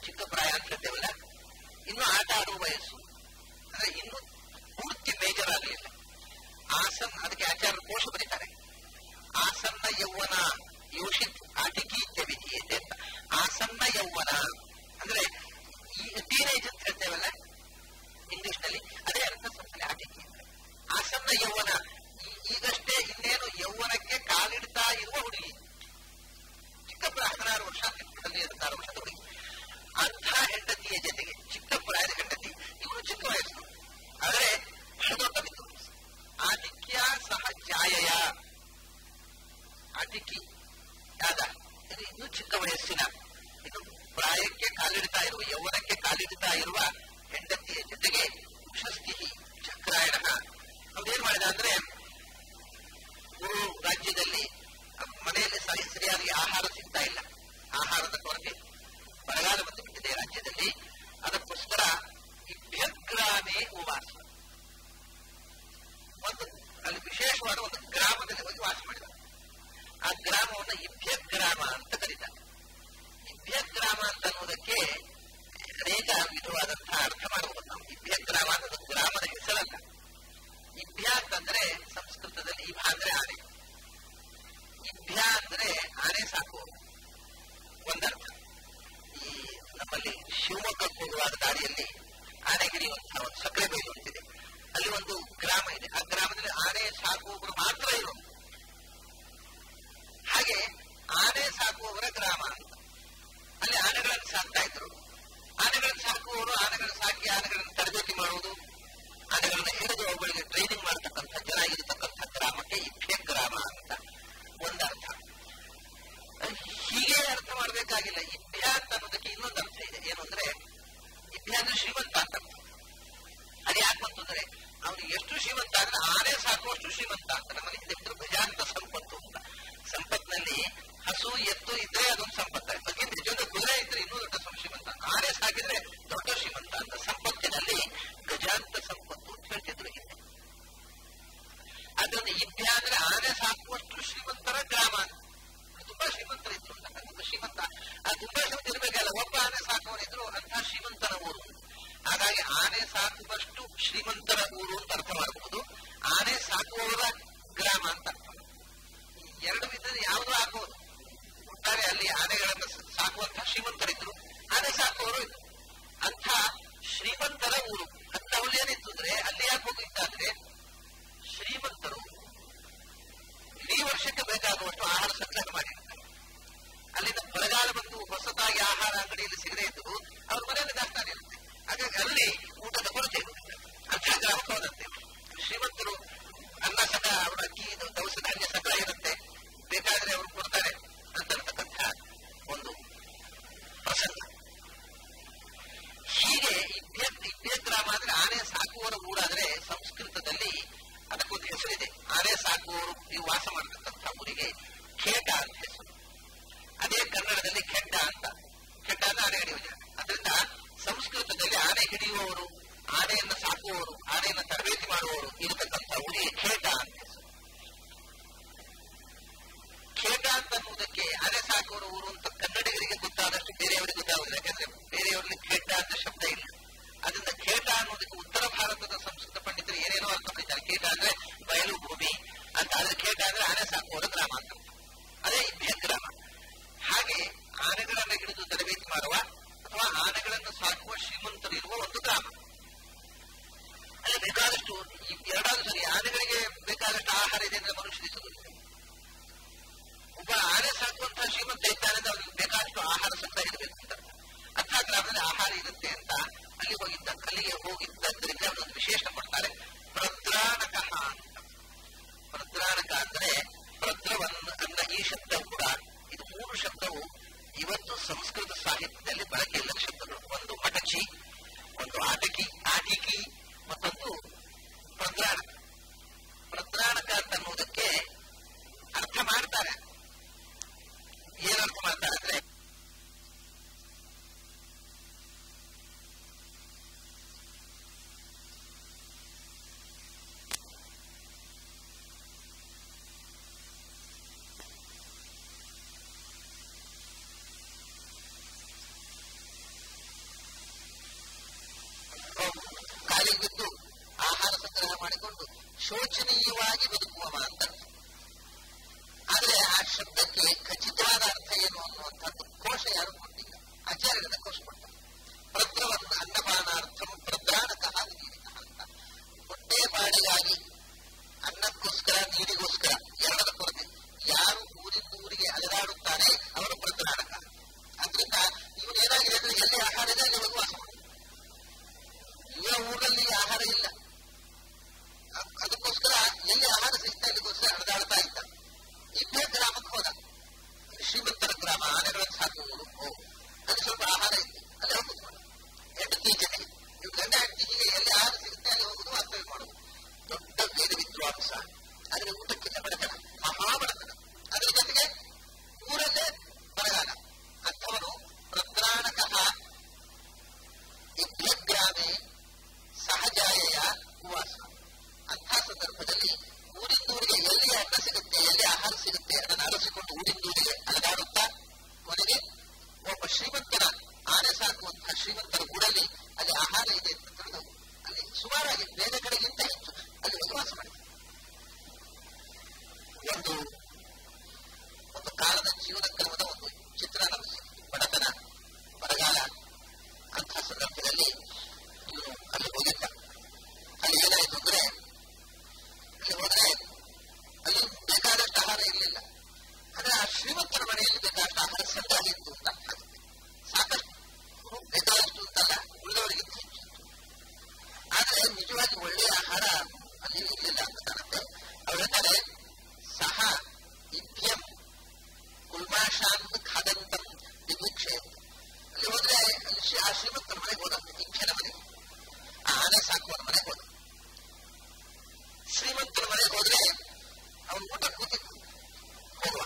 ಚಿಕ್ಕ ಪ್ರಾಯ ಅಂತ ಹೇಳ್ತೇವಲ್ಲ ಇನ್ನು ಆಟ ಆಡುವ ವಯಸ್ಸು ಅಂದ್ರೆ ಇನ್ನು ಪೂರ್ತಿ ಮೇಜರ್ ಆಗಲಿಲ್ಲ ಆಸನ್ ಅದಕ್ಕೆ ಆಚಾರ್ಯ ಕೋಶ ಬರೀತಾರೆ ಆಸನ್ನ ಯೌವನ ಯೋಷಿತ್ ಆಟಿಕೀತ್ಯ ವಿಧೀಯತೆ ಅಂತ ಆಸನ್ನ ಯೌವನ ಅಂದ್ರೆ ಈ ಟೀನೇಜ್ ಅಂತ ಹೇಳ್ತೇವಲ್ಲ ಇಂಗ್ಲಿಷ್ ನಲ್ಲಿ ಅದೇ ಅರ್ಥ ಸಂಸ್ಥೆ ಆಟಿಕೆ ಅಂತ ಆಸನ್ನ ಯೌವನ ಈ- ಈಗಷ್ಟೇ ಇನ್ನೇನು ಯೌವನಕ್ಕೆ ಕಾಲಿಡ್ತಾ ಇರುವ ಹುಡುಗಿ ಚಿಕ್ಕ ಪ್ರಾಯ ಹದಿನಾರು ವರ್ಷ ಹದಿನೈದು ವರ್ಷದ ಹುಡುಗಿ ಅಂಥ ಹೆಂಡತಿಯ ಜೊತೆಗೆ ಚಿಕ್ಕ ಪ್ರಾಯದ ಹೆಂಡತಿ ಇವನು ಚಿಕ್ಕ ವಯಸ್ಸು ಆದರೆ ಬಹಳ ದೊಡ್ಡ ವಿದ್ವಾಂಸ ಆಟಿಕ್ಯ ಸಹ ಛಾಯೆಯ ಆಟಿಕಿ ಯಾದ ಇದು ಇನ್ನೂ ಚಿಕ್ಕ ವಯಸ್ಸಿನ ಇದು ಪ್ರಾಯಕ್ಕೆ ಕಾಲಿಡ್ತಾ ಇರುವ ಯೌವನಕ್ಕೆ ಕಾಲಿಡ್ತಾ ಇರುವ ಹೆಂಡತಿಯ ಜೊತೆಗೆ ಉಷಸ್ತಿ ಚಕ್ರಾಯಣ ಅವನೇನ್ ಮಾಡಿದ ಅಂದ್ರೆ ಗುರು ರಾಜ್ಯದಲ್ಲಿ ಮನೆಯಲ್ಲಿ ಸರಿ ಸರಿಯಾಗಿ ಆಹಾರ ಸಿಗ್ತಾ ಇಲ್ಲ ಆಹಾರದ ಕೊರತೆ ಬರಗಾಲ ಬಂದು ಬಿಟ್ಟಿದೆ ರಾಜ್ಯದಲ್ಲಿ ಅದಕ್ಕೋಸ್ಕರ ಇಭ್ಯಗ್ರಾಮೇ ಉವಾಸ ಒಂದು ಅಲ್ಲಿ ವಿಶೇಷವಾದ ಒಂದು ಗ್ರಾಮದಲ್ಲಿ ಹೋಗಿ ವಾಸ ಮಾಡಿದ ಆ ಗ್ರಾಮವನ್ನು ಇಭ್ಯಗ್ರಾಮ ಅಂತ ಕರೀತಾರೆ ಇಭ್ಯಗ್ರಾಮ ಅಂತ ಅನ್ನೋದಕ್ಕೆ ಅನೇಕ ವಿಧವಾದಂತಹ ಅರ್ಥ ಮಾಡಬಹುದು ನಾವು ಇಭ್ಯಗ್ರಾಮ ಅನ್ನೋದು ಗ್ರಾಮದ ಹೆಸರಲ್ಲ ಇಭ್ಯ ಅಂತಂದ್ರೆ ಸಂಸ್ಕೃತದಲ್ಲಿ ಇಭ ಅಂದ್ರೆ ಆನೆ ಇಭ್ಯ ಅಂದ್ರೆ ಆನೆ ಸಾಕುವುದು ಒಂದರ್ಥ ಈ ನಮ್ಮಲ್ಲಿ ಶಿವಮೊಗ್ಗಕ್ಕೆ ಹೋಗುವಾಗ ದಾರಿಯಲ್ಲಿ ಆನೆಗಿರಿ ಅಂತ ಒಂದು ಸಕ್ಕರೆ ಬೈಲು ಅಂತಿದೆ ಅಲ್ಲಿ ಒಂದು ಗ್ರಾಮ ಇದೆ ಆ ಗ್ರಾಮದಲ್ಲಿ ಆನೆ ಸಾಕುವವರು ಮಾತ್ರ ಇರೋದು ಹಾಗೆ ಆನೆ ಸಾಕುವವರ ಗ್ರಾಮ ಅಂತ ಅಲ್ಲಿ ಆನೆಗಳನ್ನು ಸಾಕ್ತಾ ಇದ್ರು ಆನೆಗಳನ್ನು ಸಾಕುವವರು ಆನೆಗಳನ್ನು ಸಾಕಿ ಆನೆಗಳನ್ನು ತರಬೇತಿ ಮಾಡುವುದು ಆನೆಗಳನ್ನು ಹಿಡಿದು ಅವುಗಳಿಗೆ ಟ್ರೈನಿಂಗ್ ಮಾಡತಕ್ಕಂಥ ಜನ ಇರತಕ್ಕಂಥ ಗ್ರಾಮಕ್ಕೆ ಇಭ್ಯ ಗ್ರಾಮ ಅಂತ ಒಂದರ್ಥ ಹೀಗೆ ಅರ್ಥ ಮಾಡಬೇಕಾಗಿಲ್ಲ ಇಭ್ಯ ಅಂತ ಅನ್ನೋದಕ್ಕೆ ಇನ್ನೊಂದು ಅರ್ಥ ಇದೆ ಏನು ಅಂದ್ರೆ ಇಭ್ಯ ಅಂದ್ರೆ ಶ್ರೀಮಂತ ಅಂತ ಅರ್ಥ ಅದು ಯಾಕೆ ಬಂತಂದ್ರೆ ಅವನು ಎಷ್ಟು ಶ್ರೀಮಂತ ಅಂದ್ರೆ ಆನೆ ಸಾಕುವಷ್ಟು ಶ್ರೀಮಂತ ಅಂತ ನಮ್ಮಲ್ಲಿ ಇದೆ ಗಜಾಂತ ಸಂಪತ್ತು ಅಂತ ಸಂಪತ್ನಲ್ಲಿ ಹಸು ಎತ್ತು ಇದ್ರೆ ಅದೊಂದು ಸಂಪತ್ತ ಅದಕ್ಕಿಂತ ಹೆಚ್ಚು ಕುದುರೆ ಇದ್ರೆ ಇನ್ನೂ ದೊಡ್ಡ ಸಂ- ಶ್ರೀಮಂತ ಆನೆ ಸಾಕಿದ್ರೆ ದೊಡ್ಡ ಶ್ರೀಮಂತ ಅಂತ ಸಂಪತ್ತಿನಲ್ಲಿ ಗಜಾಂತ ಸಂಪತ್ತು ಅಂತ ಹೇಳ್ತಿದ್ರು ಹಿಂದೆ ಅದೊಂದು ಇಭ್ಯ ಅಂದ್ರೆ ಆನೆ ಸಾಕುವಷ್ಟು ಶ್ರೀಮಂತರ ಗ್ರಾಮ ಅಂತ. ತುಂಬಾ ಶ್ರೀಮಂತರಿದ್ರು ಅಂತ ಅದು ಶ್ರೀಮಂತ ಆ ತುಂಬಾ ಶ್ರೀಮಂತ ಇರ್ಬೇಕಲ್ಲ ಒಬ್ಬ ಆನೆ ಸಾಕುವನಿದ್ರು ಅಂತ ಶ್ರೀಮಂತನ ಊರು ಹಾಗಾಗಿ ಆನೆ ಸಾಕುವಷ್ಟು ಶ್ರೀಮಂತರ ಊರು ಅಂತ ಅರ್ಥ ಮಾಡಬಹುದು ಆನೆ ಸಾಕುವವರ ಗ್ರಾಮ ಅಂತ ಅರ್ಥ ಈ ಎರಡು ವಿಧದಲ್ಲಿ ಯಾವುದೂ ಆಗ್ಬೋದು ಒಟ್ಟಾರೆ ಅಲ್ಲಿ ಆನೆಗಳನ್ನು ಸ- ಸಾಕುವಂತಹ ಶ್ರೀಮಂತರಿದ್ರು ಆನೆ ಸಾಕುವವರು ಇದ್ರು ಅಂಥ ಶ್ರೀಮಂತರ ಊರು ಅಂತ ಅವಳು ಏನಿತ್ತು ಅಂದ್ರೆ ಅಲ್ಲಿ ಯಾಕೆ ಹೋಗಿದ್ದಾದ್ರೆ ಶ್ರೀಮಂತರು ಇಡೀ ವರ್ಷಕ್ಕೆ ಬೇಕಾಗುವಷ್ಟು ಆಹಾರ ಸಂಗ್ರಹ ಮಾಡಿರ್ತಾರೆ ಅಲ್ಲಿಂದ ಬರಗಾಲ ಬಂದು ಹೊಸದಾಗಿ ಆಹಾರ ಅಂಗಡಿಯಲ್ಲಿ ಸಿಗದೇ ಇದ್ದು ಅವ್ರ ಮನೆಯಲ್ಲಿ ದಾಸ್ತಾನೆ ಇರುತ್ತೆ ಹಾಗಾಗಿ ಅಲ್ಲಿ ಊಟದ ಕೊರತೆ ಇರುತ್ತೆ ಅಂತಹ ಗ್ರಾಮಕ್ಕೆ ಹೋದಂತೆ ಶ್ರೀಮಂತರು ಅನ್ನ ಸದ ಅವರ ಅಕ್ಕಿ ಇದು ದವಸ ಧಾನ್ಯ ಸಂಗ್ರಹ ಇರುತ್ತೆ ಬೇಕಾದ್ರೆ ಅವರು ಕೊಡ್ತಾರೆ ಅಂತ ಇರ್ತಕ್ಕಂಥ ಒಂದು ಪ್ರಸಂಗ ಹೀಗೆ ಇಭ್ಯ ಇಭ್ಯ ಗ್ರಾಮ ಅಂದ್ರೆ ಆನೆ ಸಾಕುವವರ ಊರಾದ್ರೆ ಸಂಸ್ಕೃತದಲ್ಲಿ ಅದಕ್ಕೊಂದು ಹೆಸರಿದೆ ಆನೆ ಸಾಕುವವರು ನೀವು ವಾಸ ಮಾಡತಕ್ಕಂಥ ಊರಿಗೆ ಖೇಟ ಅಂತ ಹೆಸರು ಅದೇ ಕನ್ನಡದಲ್ಲಿ ಖೆಡ್ಡ ಅಂತ ಖೆಡ್ಡ ಅಂದ್ರೆ ಆನೆ ಹಿಡಿಯುವ ಜಾಗ ಅದರಿಂದ ಸಂಸ್ಕೃತದಲ್ಲಿ ಆನೆ ಹಿಡಿಯುವವರು ಆನೆಯನ್ನು ಸಾಕುವವರು ಆನೆಯನ್ನು ತರಬೇತಿ ಮಾಡುವವರು ಇರತಕ್ಕಂಥ ಊರಿಗೆ ಖೇಟ ಅಂತ ಹೆಸರು ಖೇಟ ಅಂತ ಅನ್ನುವುದಕ್ಕೆ ಆನೆ ಸಾಕುವವರ ಊರು ಅಂತ ಕನ್ನಡಿಗರಿಗೆ ಗೊತ್ತಾದಷ್ಟು ಬೇರೆಯವರಿಗೆ ಗೊತ್ತಾಗುದಿಲ್ಲ ಯಾಕಂದ್ರೆ ಬೇರೆಯವರಲ್ಲಿ ಖೇಟ ಅಂತ ಶಬ್ದ ಇಲ್ಲ ಅದರಿಂದ ಖೇಟ ಅನ್ನೋದಕ್ಕೆ ಉತ್ತರ ಭಾರತದ ಸಂಸ್ಕೃತ ಪಂಡಿತರು ಏನೇನೋ ಅರ್ಥ ಮಾಡಿದ್ದಾರೆ ಖೇಟ ಅಂದ್ರೆ ಬಯಲು ಭೂಮಿ ಅಂತ ಆದ್ರೆ ಖೇಟ ಅಂದ್ರೆ ಆನೆ ಸಾಕುವವರ ಗ್ರಾಮ ಅಂತ ಅದೇ ಇಭ್ಯ ಗ್ರಾಮ ಹಾಗೆ ಆನೆಗಳನ್ನು ಹಿಡಿದು ತರಬೇತಿ ಮಾಡುವ ಅಥವಾ ಆನೆಗಳನ್ನು ಸಾಕುವ ಶ್ರೀಮಂತರಿರುವ ಒಂದು ಗ್ರಾಮ ಅಲ್ಲಿ ಬೇಕಾದಷ್ಟು ಈ ಎರಡಾದ್ರು ಸರಿ ಆನೆಗಳಿಗೆ ಬೇಕಾದಷ್ಟು ಆಹಾರ ಇದೆ ಅಂದ್ರೆ ಮನುಷ್ಯರಿಗೆ ಸಿಗುದಿಲ್ಲ ಒಬ್ಬ ಆನೆ ಸಾಕುವಂತಹ ಶ್ರೀಮಂತ ಇದ್ದಾನೆ ಅಂದ್ರೆ ಅವನಿಗೆ ಬೇಕಾದಷ್ಟು ಆಹಾರ ಸಂಗ್ರಹ ಇರಬೇಕು ಅಂತ ಅಂಥ ಗ್ರಾಮದಲ್ಲಿ ಆಹಾರ ಇರುತ್ತೆ ಅಂತ ಅಲ್ಲಿ ಹೋಗಿದ್ದ ಅಲ್ಲಿಗೆ ಹೋಗಿದ್ದರಿಂದ ಅವನೊಂದು ವಿಶೇಷ ಕೊಡ್ತಾರೆ ಪ್ರದ್ರಾಣಕ ಅಂತ ಪ್ರದ್ರಾಣಕ ಅಂದ್ರೆ ಪ್ರದ್ರವನ್ನ ಅನ್ನ ಈ ಶಬ್ದ ಕೂಡ ಇದು ಮೂರು ಶಬ್ದವು ಇವತ್ತು ಸಂಸ್ಕೃತ ಸಾಹಿತ್ಯದಲ್ಲಿ ಬಳಕೆ ಇಲ್ಲದ ಶಬ್ದಗಳು ಒಂದು ಮಟಚಿ ಒಂದು ಆಟಕಿ ಆಟಿಕಿ ಮತ್ತೊಂದು ಪ್ರದ್ರಾಣಕ ಪ್ರದ್ರಾಣಕ ಅಂತ ಅನ್ನುವುದಕ್ಕೆ ಅರ್ಥ ಮಾಡ್ತಾರೆ ಏನರ್ಥ ಮಾಡ್ತಾರೆ ಅಂದ್ರೆ ಊರಿಂದೂರಿಗೆ ಅಲೆದಾಡುತ್ತಾ ಕೊನೆಗೆ ಒಬ್ಬ ಶ್ರೀಮಂತನ ಆನೆ ಸಾಕುವಂತಹ ಶ್ರೀಮಂತರ ಗೂಡಲ್ಲಿ ಅಲ್ಲಿ ಆಹಾರ ಇದೆ ಅಂತ ತಿಳಿದು ಅಲ್ಲಿ ಸುಮಾರಾಗಿ ಬೇರೆ ಕಡೆಗಿಂತ ಹೆಚ್ಚು ಅಲ್ಲಿ ವಸವಾಸ ಮಾಡಿದೆ ಒಂದು ಒಂದು ಕಾಲದ ಜೀವನ ಕ್ರಮದ ಒಂದು ಚಿತ್ರಣ ಬಡತನ ಬರಗಾಲ ಅಂತಹ ಸಂದರ್ಭದಲ್ಲಿ ಇವನು ಅಲ್ಲಿ ಹೋಗಿದ್ದ ಅಲ್ಲಿ ಏನಾಯಿತು ಅಂದ್ರೆ ಅಲ್ಲಿ ಹೋದ್ರೆ ಅಲ್ಲಿ ಬೇಕಾದಷ್ಟು ಆಹಾರ ಇರಲಿಲ್ಲ ಆದ್ರೆ ಆ ಶ್ರೀಮಂತರ ಮನೆಯಲ್ಲಿ ಬೇಕಾದಷ್ಟು ಆಹಾರ ಸಂದಾಗಿತ್ತು ಅಂತ ಆಗುತ್ತೆ ಸಾಕಷ್ಟು ಬೇಕಾದಷ್ಟು ಅಂತಲ್ಲ ಉಳಿದವರಿಗಿಂತ ಹೆಚ್ಚು ಆದ್ರೆ ನಿಜವಾಗಿ ಒಳ್ಳೆಯ ಆಹಾರ ಅಲ್ಲಿ ಇರಲಿಲ್ಲ ಅಂತ ಕಾಣುತ್ತೆ ಅವ್ರು ಹೇಳ್ತಾರೆ ಸಹ ಇಭ್ಯಂ ಕುಲ್ಮಾಶಾನ್ ಖಾದಂತಂ ವಿಭೀಕ್ಷೆ ಅಲ್ಲಿ ಹೋದ್ರೆ ಅಲ್ಲಿ ಶ್ರೀ- ಆ ಶ್ರೀಮಂತರ ಮನೆಗೆ ಹೋದ ಇಭ್ಯನ ಮನೆಗೆ ಆ ಆನೆ ಸಾಕುವನ ಮನೆಗೆ ಹೋದ ಶ್ರೀಮಂತರ ಮನೆಗೆ ಹೋದ್ರೆ ಅವನು ಊಟ ಕೂತಿದ್ದು ಹೋಗುವ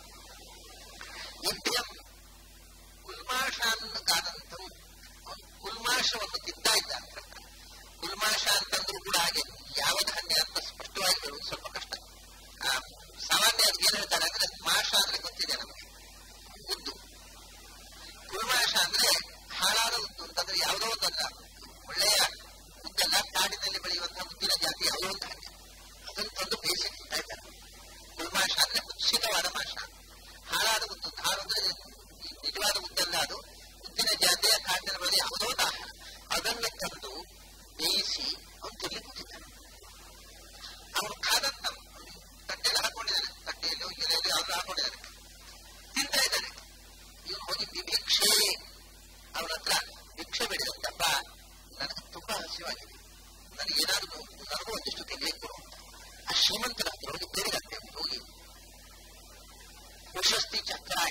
ಇಭ್ಯಂ ಕುಲ್ಮಾಶಾನ್ ಕಾದಂತಂ ಅವನು ಕುಲ್ಮಾಶವನ್ನು ತಿಂತಾ ಇದ್ದ ಅಂತ ಹೇಳ್ತಾರೆ. ಕುಲ್ಮಾಶ ಅಂತಂದ್ರೂ ಕೂಡ ಹಾಗೆ ಯಾವ ಧಾನ್ಯ ಅಂತ ಸ್ಪಷ್ಟವಾಗಿ ಹೇಳುವುದು ಸ್ವಲ್ಪ ಕಷ್ಟ ಆ, ಸಾಮಾನ್ಯ ಅದಕ್ಕೆ ಏನ್ ಹೇಳ್ತಾರೆ ಅಂದ್ರೆ ಮಾಷ ಅಂದ್ರೆ ಗೊತ್ತಿದೆ ನಮಗೆ ಉದ್ದು ಕುಲ್ಮಾಷ ಅಂದ್ರೆ ಹಾಳಾದ ಉದ್ದು ಅಂತಂದ್ರೆ ಯಾವುದೋ ಒಂದಲ್ಲ ಒಳ್ಳೆಯ ಉದ್ದಲ್ಲ ಕಾಡಿನಲ್ಲಿ ಬೆಳೆಯುವಂತಹ ಉದ್ದಿನ ಜಾತಿ ಯಾವುದೋ ಒಂದು ಧಾನ್ಯ ಅದನ್ನು ತಂದು ಬೇಯಿಸಿ ತಿಂತಾ ಇದ್ದಾರೆ ಕುಲ್ಮಾಷ ಅಂದ್ರೆ ಕುತ್ಸಿತವಾದ ಮಾಷ ಹಾಳಾದ ಉದ್ದು ಹಾಳು ಅಂದ್ರೆ ಈ ನಿಜವಾದ ಉದ್ದಲ್ಲ ಅದು ಉದ್ದಿನ ಜಾತಿಯ ಕಾಡಿನಲ್ಲಿ ಬೆಳೆದ ಯಾವುದೋ ಒಂದು ಆಹಾರ ಅದನ್ನು ತಂದು ಬೇಯಿಸಿ ಅವನು ತಿರ್ಲಿಕ್ಕೆ ಕೂತಿದ್ದಾನೆ ಅವನು ಕಾದಂತ ತಟ್ಟೆಯಲ್ಲಿ ಹಾಕೊಂಡಿದ್ದಾನೆ ತಟ್ಟೆಯಲ್ಲಿ ಎಲೆಯಲ್ಲಿ ಯಾವ್ದು ಹಾಕೊಂಡಿದ್ದಾನೆ ತಿಂತಾ ಇದ್ದಾನೆ ಇವನು ಹೋಗಿ ಭಿಕ್ಷೆ ಅವನ ಹತ್ರ ಭಿಕ್ಷೆ ಬೇಡಿದಂತಪ್ಪ ನನಗೆ ತುಂಬಾ ಹಸಿವಾಗಿದೆ ನನಗೇನಾದ್ರು ನನಗೂ ಒಂದಿಷ್ಟು ತಿನ್ಲಿಕ್ಕೆ ಕೊಡು ಅಂತ ಆ ಶ್ರೀಮಂತರ ಹತ್ರ ಹೋಗಿ ಬೇಡಿದಂತೆ ಅವ್ನು ಹೋಗಿ ಪ್ರಶಸ್ತಿ ಚಕ್ರಾಯ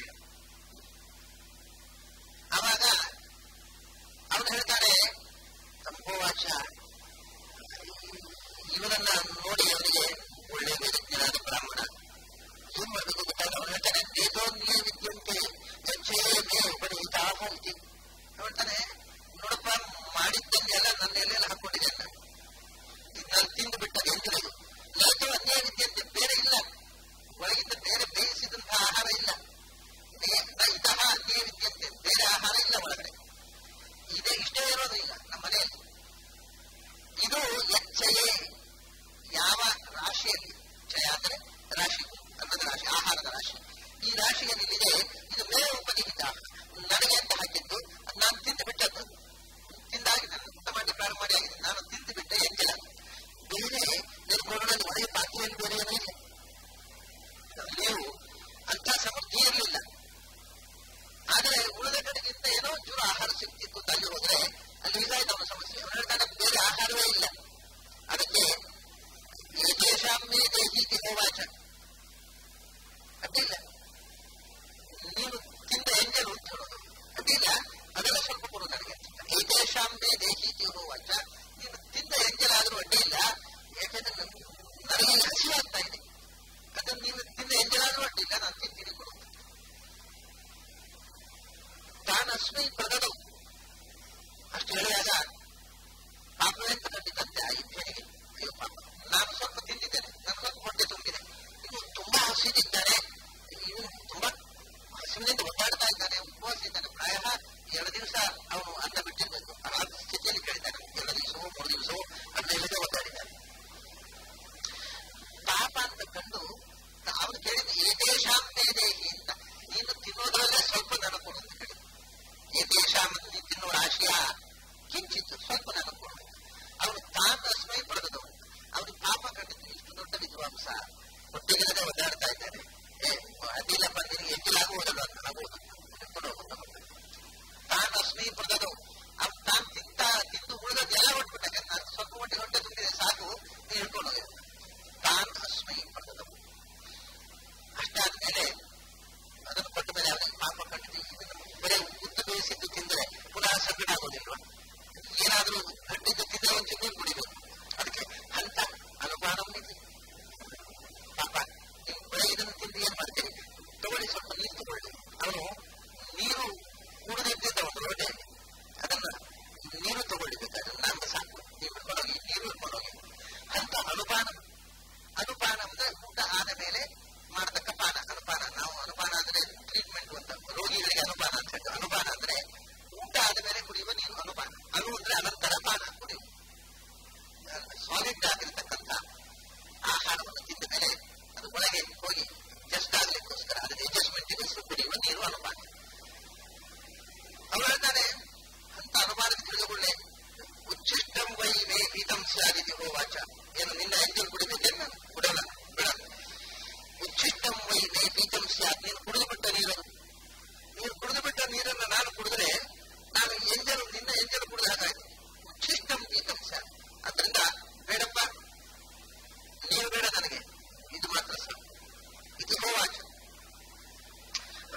ಆವಾಗ ಅವನು ಹೇಳ್ತಾನೆ ಸಂಭವಾಚ ಇವನನ್ನ ನೋಡಿ ಅವನಿಗೆ ಒಳ್ಳೆ ವೇದಜ್ಞನಾದ ಬ್ರಾಹ್ಮಣ ಏನ್ ಮಾಡಬೇಕು ಗೊತ್ತಾಗ ಅವನು ಹೇಳ್ತಾನೆ ವೇದೋನ್ಯ ವಿದ್ಯಂತೆ ಗಚ್ಚೇ ಮೇ ಉಪನೀತಾಹ ಇತಿ ಹೇಳ್ತಾನೆ ನೋಡಪ್ಪ ಮಾಡಿದ್ದನ್ನೆಲ್ಲ ನನ್ನ ಎಲೆಯಲ್ಲಿ ಹಾಕೊಂಡಿದ್ದೇನೆ ನಾನು ಇದು ನಾನು ತಿಂದು ಬಿಟ್ಟ ಎಂಜಲಿದು ಲೇತೋ ಅನ್ಯ ವಿದ್ಯಂತೆ ಬೇರೆ ಇಲ್ಲ ಒಳಗಿಂದ ಬೇರೆ ಬೇಯಿಸಿದಂತಹ ಆಹಾರ ಇಲ್ಲ ಇಂತಹ ಅನ್ಯ ವಿದ್ಯಂತೆ ಬೇರೆ ಆಹಾರ ಇಲ್ಲ ಒಳಗಡೆ ಇದೇ ಇಷ್ಟೇ ಇರೋದು ಈಗ ನಮ್ಮ ಮನೆಯಲ್ಲಿ ಇದು ಎಚ್ಚಯೇ ಯಾವ ರಾಶಿಯಲ್ಲಿ ಚಯ ಅಂದ್ರೆ ರಾಶಿ ಅನ್ನದ ರಾಶಿ ಆಹಾರದ ರಾಶಿ ಈ ರಾಶಿ ಏನಿದೆ ಇದು ಮೇಲೆ ಉಪನಿಹಿತ ನನಗೆ ಅಂತ ಹಾಕಿದ್ದು ಅದು ನಾನು ತಿಂದು ಬಿಟ್ಟದ್ದು ತಿಂದಾಗಿದೆ ನಾನು ಊಟ ಮಾಡಿ ಪ್ರಾರಂಭ ಮಾಡಿ ಆಗಿದೆ ನಾನು ತಿಂದು ಬಿಟ್ಟೆ ಎಂಜಿಲ್ಲ ಬೇರೆ ನಿರ್ಗುಣದಲ್ಲಿ ಒಳಗೆ ಪಾತ್ರೆಯಲ್ಲಿ ಬೇರೆ ಏನೂ ಇಲ್ಲ ನೀವು ಅಂತ ಸಮೃದ್ಧಿ ಇರಲಿಲ್ಲ ಆದರೆ ಉಳಿದ ಕಡೆಗಿಂತ ಏನೋ ಚೂರು ಆಹಾರ ಸಿಗ್ತಿತ್ತು ಅಂತ ಅಲ್ಲಿ ಹೋದ್ರೆ ಅಲ್ಲಿ ಇದಾಯ್ತು ಅವನ ಸಮಸ್ಯೆ ಅವನು ಹೇಳ್ತಾನೆ ಬೇರೆ ಆಹಾರವೇ ಇಲ್ಲ ಅದಕ್ಕೆ ಈ ದೇಶಾಂಬೇ ದೇಹೀತಿ ಹೋವಾಚ ಅಡ್ಡಿಲ್ಲ ನೀನು ತಿಂದ ಎಂಜಲು ಅಂತ ಹೇಳೋದು ಅಡ್ಡಿಲ್ಲ ಅದೆಲ್ಲ ಸ್ವಲ್ಪ ಕೊಡು ನನಗೆ ಈ ದೇಶಾಂಬೇ ದೇಹೀತಿ ಹೋವಾಚ ನೀನು ತಿಂದ ಎಂಜಲಾದ್ರೂ ಅಡ್ಡಿ ಇಲ್ಲ ಯಾಕೆಂದ್ರೆ ನನ್- ನನಗೆ ಈಗ ಹಸಿವಾಗ್ತಾ ಇದೆ ಅದನ್ನು ನೀನು ತಿಂದ ಎಂಜಲಾದ್ರೂ ಅಡ್ಡಿಲ್ಲ ನಾನು ತಿಂತೀನಿ ಕೊಡು ಅಂತ. ತಾನಸ್ಮೈ ಪ್ರಗದು ಅಷ್ಟು ಹೇಳಿದಾಗ ಪಾಪವೇ ಅಂತ ಕಂಡಿದ್ದಂತೆ ಆ ಇಬ್ಬನಿಗೆ ಅಯ್ಯೋ ಪಾಪ ನಾನು ಸ್ವಲ್ಪ ತಿಂದಿದ್ದೇನೆ ನನ್ನ ಸ್ವಲ್ಪ ಹೊಟ್ಟೆ ತುಂಬಿದೆ ಇನ್ನು ತುಂಬಾ ಹಸಿದಿದ್ದಾನೆ ಇವನು ತುಂಬಾ ಹಸಿವಿನಿಂದ ಒದ್ದಾಡ್ತಾ ಇದ್ದಾನೆ ಉಪವಾಸ ಇದ್ದಾನೆ ಪ್ರಾಯ ಎರಡು ದಿವಸ ಅವನು ಅನ್ನ ಬಿಟ್ಟಿರ್ಬೇಕು ಆ ಸ್ಥಿತಿಯಲ್ಲಿ ಕೇಳಿದ್ದಾನೆ ಎರಡು ದಿವಸವೋ ಮೂರು ದಿವಸವೋ ಅನ್ನ ಇಲ್ಲದೆ ಒದ್ದಾಡಿದ್ದಾನೆ ಪಾಪ ಅಂತ ಕಂಡು ಅವನು ಕೇಳಿದ ಏದೇಶಾಂಬೇ ದೇಹಿ ಅಂತ ನೀನು ತಿನ್ನೋದ್ರಲ್ಲೇ ಸ್ವಲ್ಪ ನನಗೆ ಕೊಡು ಅಂತ ಹೇಳಿದ ಏದೇಶಾಂ ನೀನು ತಿನ್ನೋ ರಾಶಿಯ ಕಿಂಚಿತ್ ಸ್ವಲ್ಪ ನನಗೆ ಕೊಡು ಅವನು ತಾನಸ್ಮೈ ಪಡೆದವನು ಅವನು ಪಾಪ ಕಂಡಿದ್ದು ಇಷ್ಟು ದೊಡ್ಡ ವಿದ್ವಾಂಸ ಹೊಟ್ಟೆಗಿಲ್ಲದೆ ಒದ್ದಾಡ್ತಾ ಇದ್ದಾನೆ ಏ ಅದಿಲ್ಲಪ್ಪ ನಿನಗೆ ಎಜ್ಜಿಲಾಗುವುದಲ್ಲ ಅಂತ ಆಗುವುದು ಕೊಡು ಅಂತ ಬಂದ. ತಾನಸ್ಮೈ ಪಡೆದವು ಅವ್ನು ತಾನು ತಿಂತ ತಿಂದು ಉಳಿದದ್ದೆಲ್ಲ ಹೊಟ್ಬಿಟ್ಟ ನಾನು ಸ್ವಲ್ಪ ಹೊಟ್ಟೆ ಹೊಟ್ಟೆ ತುಂಬಿದೆ ಸಾಕು ನೀನು ಹಿಡ್ಕೊಂಡು ಹೋಗಿ ತಾನ್ ಅಸ್ಮೈ ಪಡೆದವು ಅಷ್ಟಾದ್ಮೇಲೆ ಅದನ್ನು ಕೊಟ್ಟ ಮೇಲೆ ಅವನಿಗೆ ಪಾಪ ಕಂಡಿದ್ದು ಇದನ್ನು ಬರೀ ಉದ್ದು ಬೇಯಿಸಿದ್ದು ತಿಂದರೆ ಪುನಃ ಸಂಕಟ ಆಗೋದಿಲ್ವಾ ಏನಾದ್ರೂ ಗಟ್ಟಿದ್ದು ತಿಂದರೆ ಒಂದು ಚಿಕ್ಕ ಕುಡಿಬೇಕು ಅದಕ್ಕೆ ಹಂತ ಅನುಪಾನ ಪಾಪ ನೀವು ಬರೀ ಇದನ್ನು ತಿಂದು ಏನ್ ಮಾಡ್ತೀರಿ ತಗೊಳ್ಳಿ ಸ್ವಲ್ಪ ನೀರು ತಗೊಳ್ಳಿ ಅವನು ನೀರು ಕುಡಿದಿದ್ದ ಒಂದು ಲೋಟೆ ಅದನ್ನ ನೀರು ತಗೊಳ್ಳಿ ಬೇಕಾದ್ರೆ ನಾನು ಸಾಕು ನೀವು ಹಿಡ್ಕೊಂಡೋಗಿ ನೀರು ಹಿಡ್ಕೊಂಡೋಗಿ ಹಂತ ಅನುಪಾನ ಅನುಪಾನ ಅಂದ್ರೆ ಊಟ ಆದ ಮೇಲೆ ಮಾಡತಕ್ಕ ಪಾನ ಅನುಪಾನ ನಾವು ಅನುಪಾನ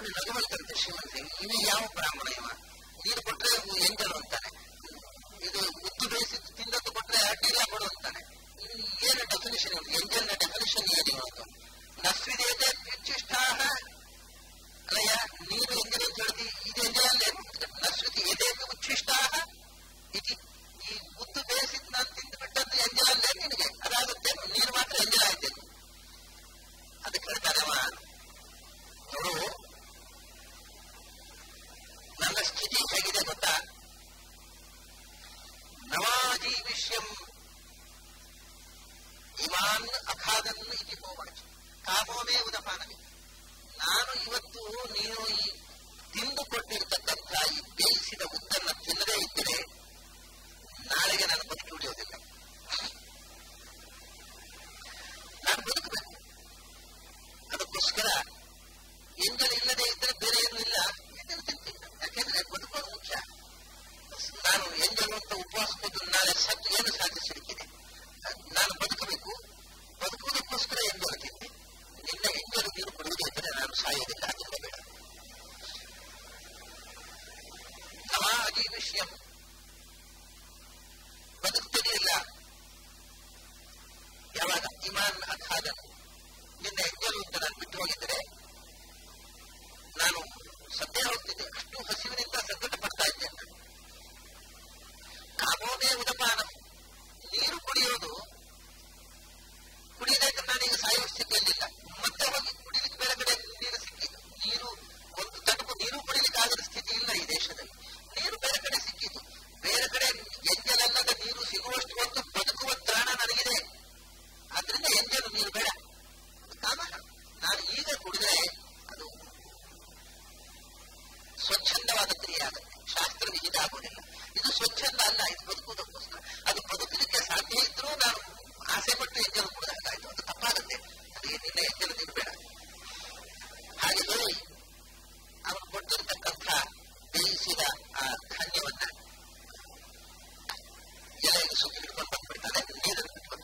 ಅವನು ನಗವಲ್ಕಂತೆ ಶ್ರೀಮಂತ ಇವ ಯಾವ ಬ್ರಾಹ್ಮಣ ಇವ ನೀರು ಕೊಟ್ರೆ ಎಂಜಲು ಅಂತಾನೆ ಇದು ಉದ್ದು ಬೇಯಿಸಿ ತಿಂದದ್ದು ಕೊಟ್ರೆ ಅಡ್ಡಿಲ್ಲ ಕೊಡು ಅಂತಾನೆ ಇದು ಏನು ಡೆಫಿನಿಷನ್ ಎಂಜಲ್ನ ಡೆಫಿನಿಷನ್ ಏನು ಅದು ನಸ್ವಿದೇದೆ ವಿಚ್ಚಿಷ್ಟಾಹ ಅಲ್ಲಯ್ಯ ನೀರು ಎಂಜಲ್ ಅಂತ ಹೇಳ್ತಿ ಇದು ಎಂಜಲಲ್ಲೇ ನಸ್ವಿತಿ ಎದೇಕ ಉಚ್ಛಿಷ್ಟಾಹ ಇತಿ ಈ ಉದ್ದು ಬೇಯಿಸಿದ್ ನಾನು ತಿಂದು ಬಿಟ್ಟದ್ದು ಎಂಜಲಲ್ಲೇ ನಿನಗೆ ಅದಾಗುತ್ತೆ ನೀರು ಮಾತ್ರ ಎಂಜಲ ಆಯ್ತೇನು ಅದಕ್ಕೆ ಹೇಳ್ತಾನವ ನೋಡು ನನ್ನ ಸ್ಥಿತಿ ಹೇಗಿದೆ ಗೊತ್ತಾ ನವಾಜಿ ವಿಷಯಂ ಇಮಾನ್ ಅಖಾದನ್ ಇತಿ ಹೋವಾಚ್ ಕಾಮೋಮೇ ಉದಪಾನವಿ ನಾನು ಇವತ್ತು ನೀನು ಈ ತಿಂದು ಕೊಟ್ಟಿರ್ತಕ್ಕಂಥ ಈ ಬೇಯಿಸಿದ ಉದ್ದನ್ನು ತಿನ್ನದೇ ಇದ್ದರೆ ನಾಳೆಗೆ ನಾನು ಬದುಕಿ ಉಳಿಯೋದಿಲ್ಲ ನಾನು ಬದುಕಬೇಕು ಅದಕ್ಕೋಸ್ಕರ ಎಂಜಲು ಇಲ್ಲದೆ ಇದ್ದರೆ ಬೇರೆ ಏನೂ ಇಲ್ಲ ಎಂಜಲು ತಿಂತೀನಿ ಯಾಕೆಂದ್ರೆ ಬದುಕೋದು ಮುಖ್ಯ ನಾನು ಎಂಜಲು ಅಂತ ಉಪವಾಸ ಕೂತು ನಾಳೆ ಸತ್ತು ಏನು ಸಾಧಿಸಲಿಕ್ಕಿದೆ ನಾನು ಬದುಕಬೇಕು ಬದುಕುವುದಕ್ಕೋಸ್ಕರ ಎಂಜಲು ತಿಂದೆ ನಿನ್ನ ಎಂಜಲು ನೀರು ಕೊಡುವುದೇ ಇದ್ದರೆ ನಾನು ಸಾಯೋದಿಲ್ಲ ಅದರಿಂದ ಬೇಡ ನವಾ ಅಜೀ ವಿಷಯ ಬದುಕ್ತಿರಲಿಲ್ಲ ಯಾವಾಗ ಇಮಾನ್ ಅಖಾದನು ನಿನ್ನ ಎಂಜಲು ಅಂತ ನಾನು ಬಿಟ್ಟು ಹೋಗಿದ್ದರೆ ನಾನು ಸದ್ಯ ಹೋಗ್ತಿದ್ದೆ ಅಷ್ಟು ಹಸಿವಿನಿಂದ ಸಂಕಟ ಪಡ್ತಾ ಇದ್ದೆ ನಾನು ಕಾಮೋದೇ ಉದಪಾನ ನೀರು ಕುಡಿಯೋದು ಕುಡಿಯಬೇಕು ನಾನೀಗ ಸಾಯುವ ಸ್ಥಿತಿಯಲ್ಲಿಲ್ಲ ಮತ್ತೆ ಹೋಗಿ ಕುಡಿಲಿಕ್ಕೆ ಬೇರೆ ಕಡೆ ನೀರು ಸಿಕ್ಕಿತು ನೀರು ಒಂದು ತಟುಕು ನೀರು ಕುಡಿಲಿಕ್ಕೆ ಆಗದ ಸ್ಥಿತಿ ಇಲ್ಲ ಈ ದೇಶದಲ್ಲಿ ನೀರು ಬೇರೆ ಕಡೆ ಸಿಕ್ಕಿತು ಬೇರೆ ಕಡೆ ಎಂಜಲಲ್ಲದ ನೀರು ಸಿಗುವಷ್ಟು ಹೊತ್ತು ಬದುಕುವ ತ್ರಾಣ ನನಗಿದೆ ಆದ್ರಿಂದ ಎಂಜಲು ನೀರು ಬೇಡ ಕಾಮ ನಾನು ಈಗ ಕುಡಿದ್ರೆ ಅದು ಸ್ವಚ್ಛಂದವಾದ ಕ್ರಿಯೆ ಆಗುತ್ತೆ ಶಾಸ್ತ್ರ ವಿಹಿತ ಆಗುವುದಿಲ್ಲ ಇದು ಸ್ವಚ್ಛಂದ ಅಲ್ಲ ಇದು ಬದುಕುವುದಕ್ಕೋಸ್ಕರ ಅದು ಬದುಕಲಿಕ್ಕೆ ಸಾಧ್ಯ ಇದ್ರೂ ನಾನು ಆಸೆ ಪಟ್ಟು ಎಂಜಲು ಕುಡಿದಾಗಾಯ್ತು ಅದು ತಪ್ಪಾಗುತ್ತೆ ಅದಕ್ಕೆ ನಿನ್ನ ಎಂಜಲು ನೀರು ಬೇಡ ಹಾಗೆ ಹೇಳಿ ಅವನು ಕೊಟ್ಟಿರ್ತಕ್ಕಂಥ ಬೇಯಿಸಿದ ಆ ಧಾನ್ಯವನ್ನ ಎಲೆಗೆ ಸುತ್ತಿ ಹಿಡ್ಕೊಂಡು ಬಂದ್ಬಿಡ್ತಾನೆ ನೀರನ್ನು ಬಿಟ್ಕೊಂಡು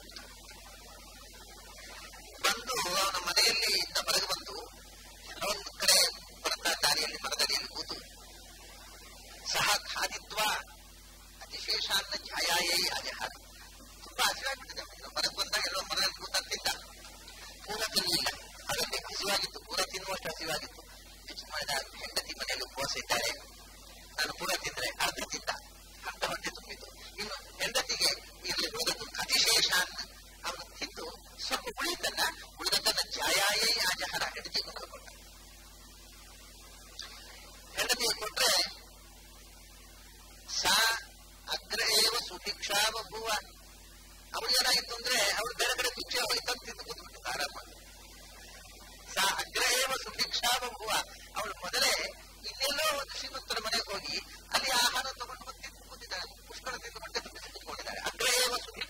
ಬಂದು ಅವನ ಮನೆಯಲ್ಲಿ ಇದ್ದ ಹೊರಗೆ ಬಂದು ಕೆಲವೊಂದು ಕಡೆ ಬರ್ತಾ ದಾರಿಯಲ್ಲಿ ಮರದಡಿಯಲ್ಲಿ ಕೂತು ಸಹ ಖಾದಿತ್ವ ಅತಿಶೇಷಾನ್ನ ಛಾಯಾಯೇ ಅಜಹಾರ ತುಂಬಾ ಹಸಿವಾಗ್ಬಿಟ್ಟಿದೆ ಅವನಿಗೆ ಹೊರಗೆ ಬಂದಾಗ ಎಲ್ಲೋ ಮರದಲ್ಲಿ ಕೂತ ತಿಂದ ಪೂರ ತಿನ್ನಲಿಲ್ಲ ಅದಕ್ಕೆ ಹಸಿವಾಗಿತ್ತು ಪೂರ ತಿನ್ನುವಷ್ಟು ಹಸಿವಾಗಿತ್ತು ಹೆಚ್ಚು ಮಾಡಿದ ಹೆಂಡತಿ ಮನೆಯಲ್ಲಿ ಉಪವಾಸ ಇದ್ದಾರೆ ನಾನು ಪೂರ ತಿಂದ್ರೆ ಅರ್ಧ ತಿಂದ ಅರ್ಧ ಹೊಟ್ಟೆ ತುಂಬಿತು ಇನ್ನು ಹೆಂಡತಿಗೆ ಇಲ್ಲಿ ಉಳಿದದ್ದು ಅತಿಶೇಷ ಅಂತ ಅವನು ತಿಂದು ಸ್ವಲ್ಪ ಉಳಿದನ್ನ ಉಳಿದದ್ದನ್ನ ಛಾಯಾಯೇ ಆಜಹಾರ ಹೆಂಡತಿ ಕೊಟ್ಟು ಕೊಟ್ಟ ಹೆಂಡತಿಗೆ ಕೊಟ್ರೆ ಸಾ ಅಗ್ರ ಏವ ಸುಭಿಕ್ಷಾ ಬಭುವ ಅವಳು ಏನಾಗಿತ್ತು ಅಂದ್ರೆ ಅವಳು ಬೇರೆ ಕಡೆ ಭಿಕ್ಷೆ ಹೋಗಿ ತಂದು ತಿಂದು ಕೂತ್ಬಿಟ್ಟು ಆರಾಮಾಗಿ ಸಾ ಅಗ್ರ ಏವ ಸುಭಿಕ್ಷಾ ಬಭುವ ಅವಳು ಮೊದಲೇ ಇನ್ನೆಲ್ಲೋ ಒಂದು ಶ್ರೀಮಂತರ ಮನೆಗೆ ಹೋಗಿ ಅಲ್ಲಿ ಆಹಾರ ತಗೊಂಡು ಬಂದು ತಿಂದು ಕೂತಿದ್ದಾಳೆ ಪುಷ್ಕಳ ತಿಂದು ಬಟ್ಟೆ ತುಂಬ ತಿಂದುಕೊಂಡಿದ್ದಾರೆ ಅಗ್ರ ಏವ ಸುಭಿಕ್ಷ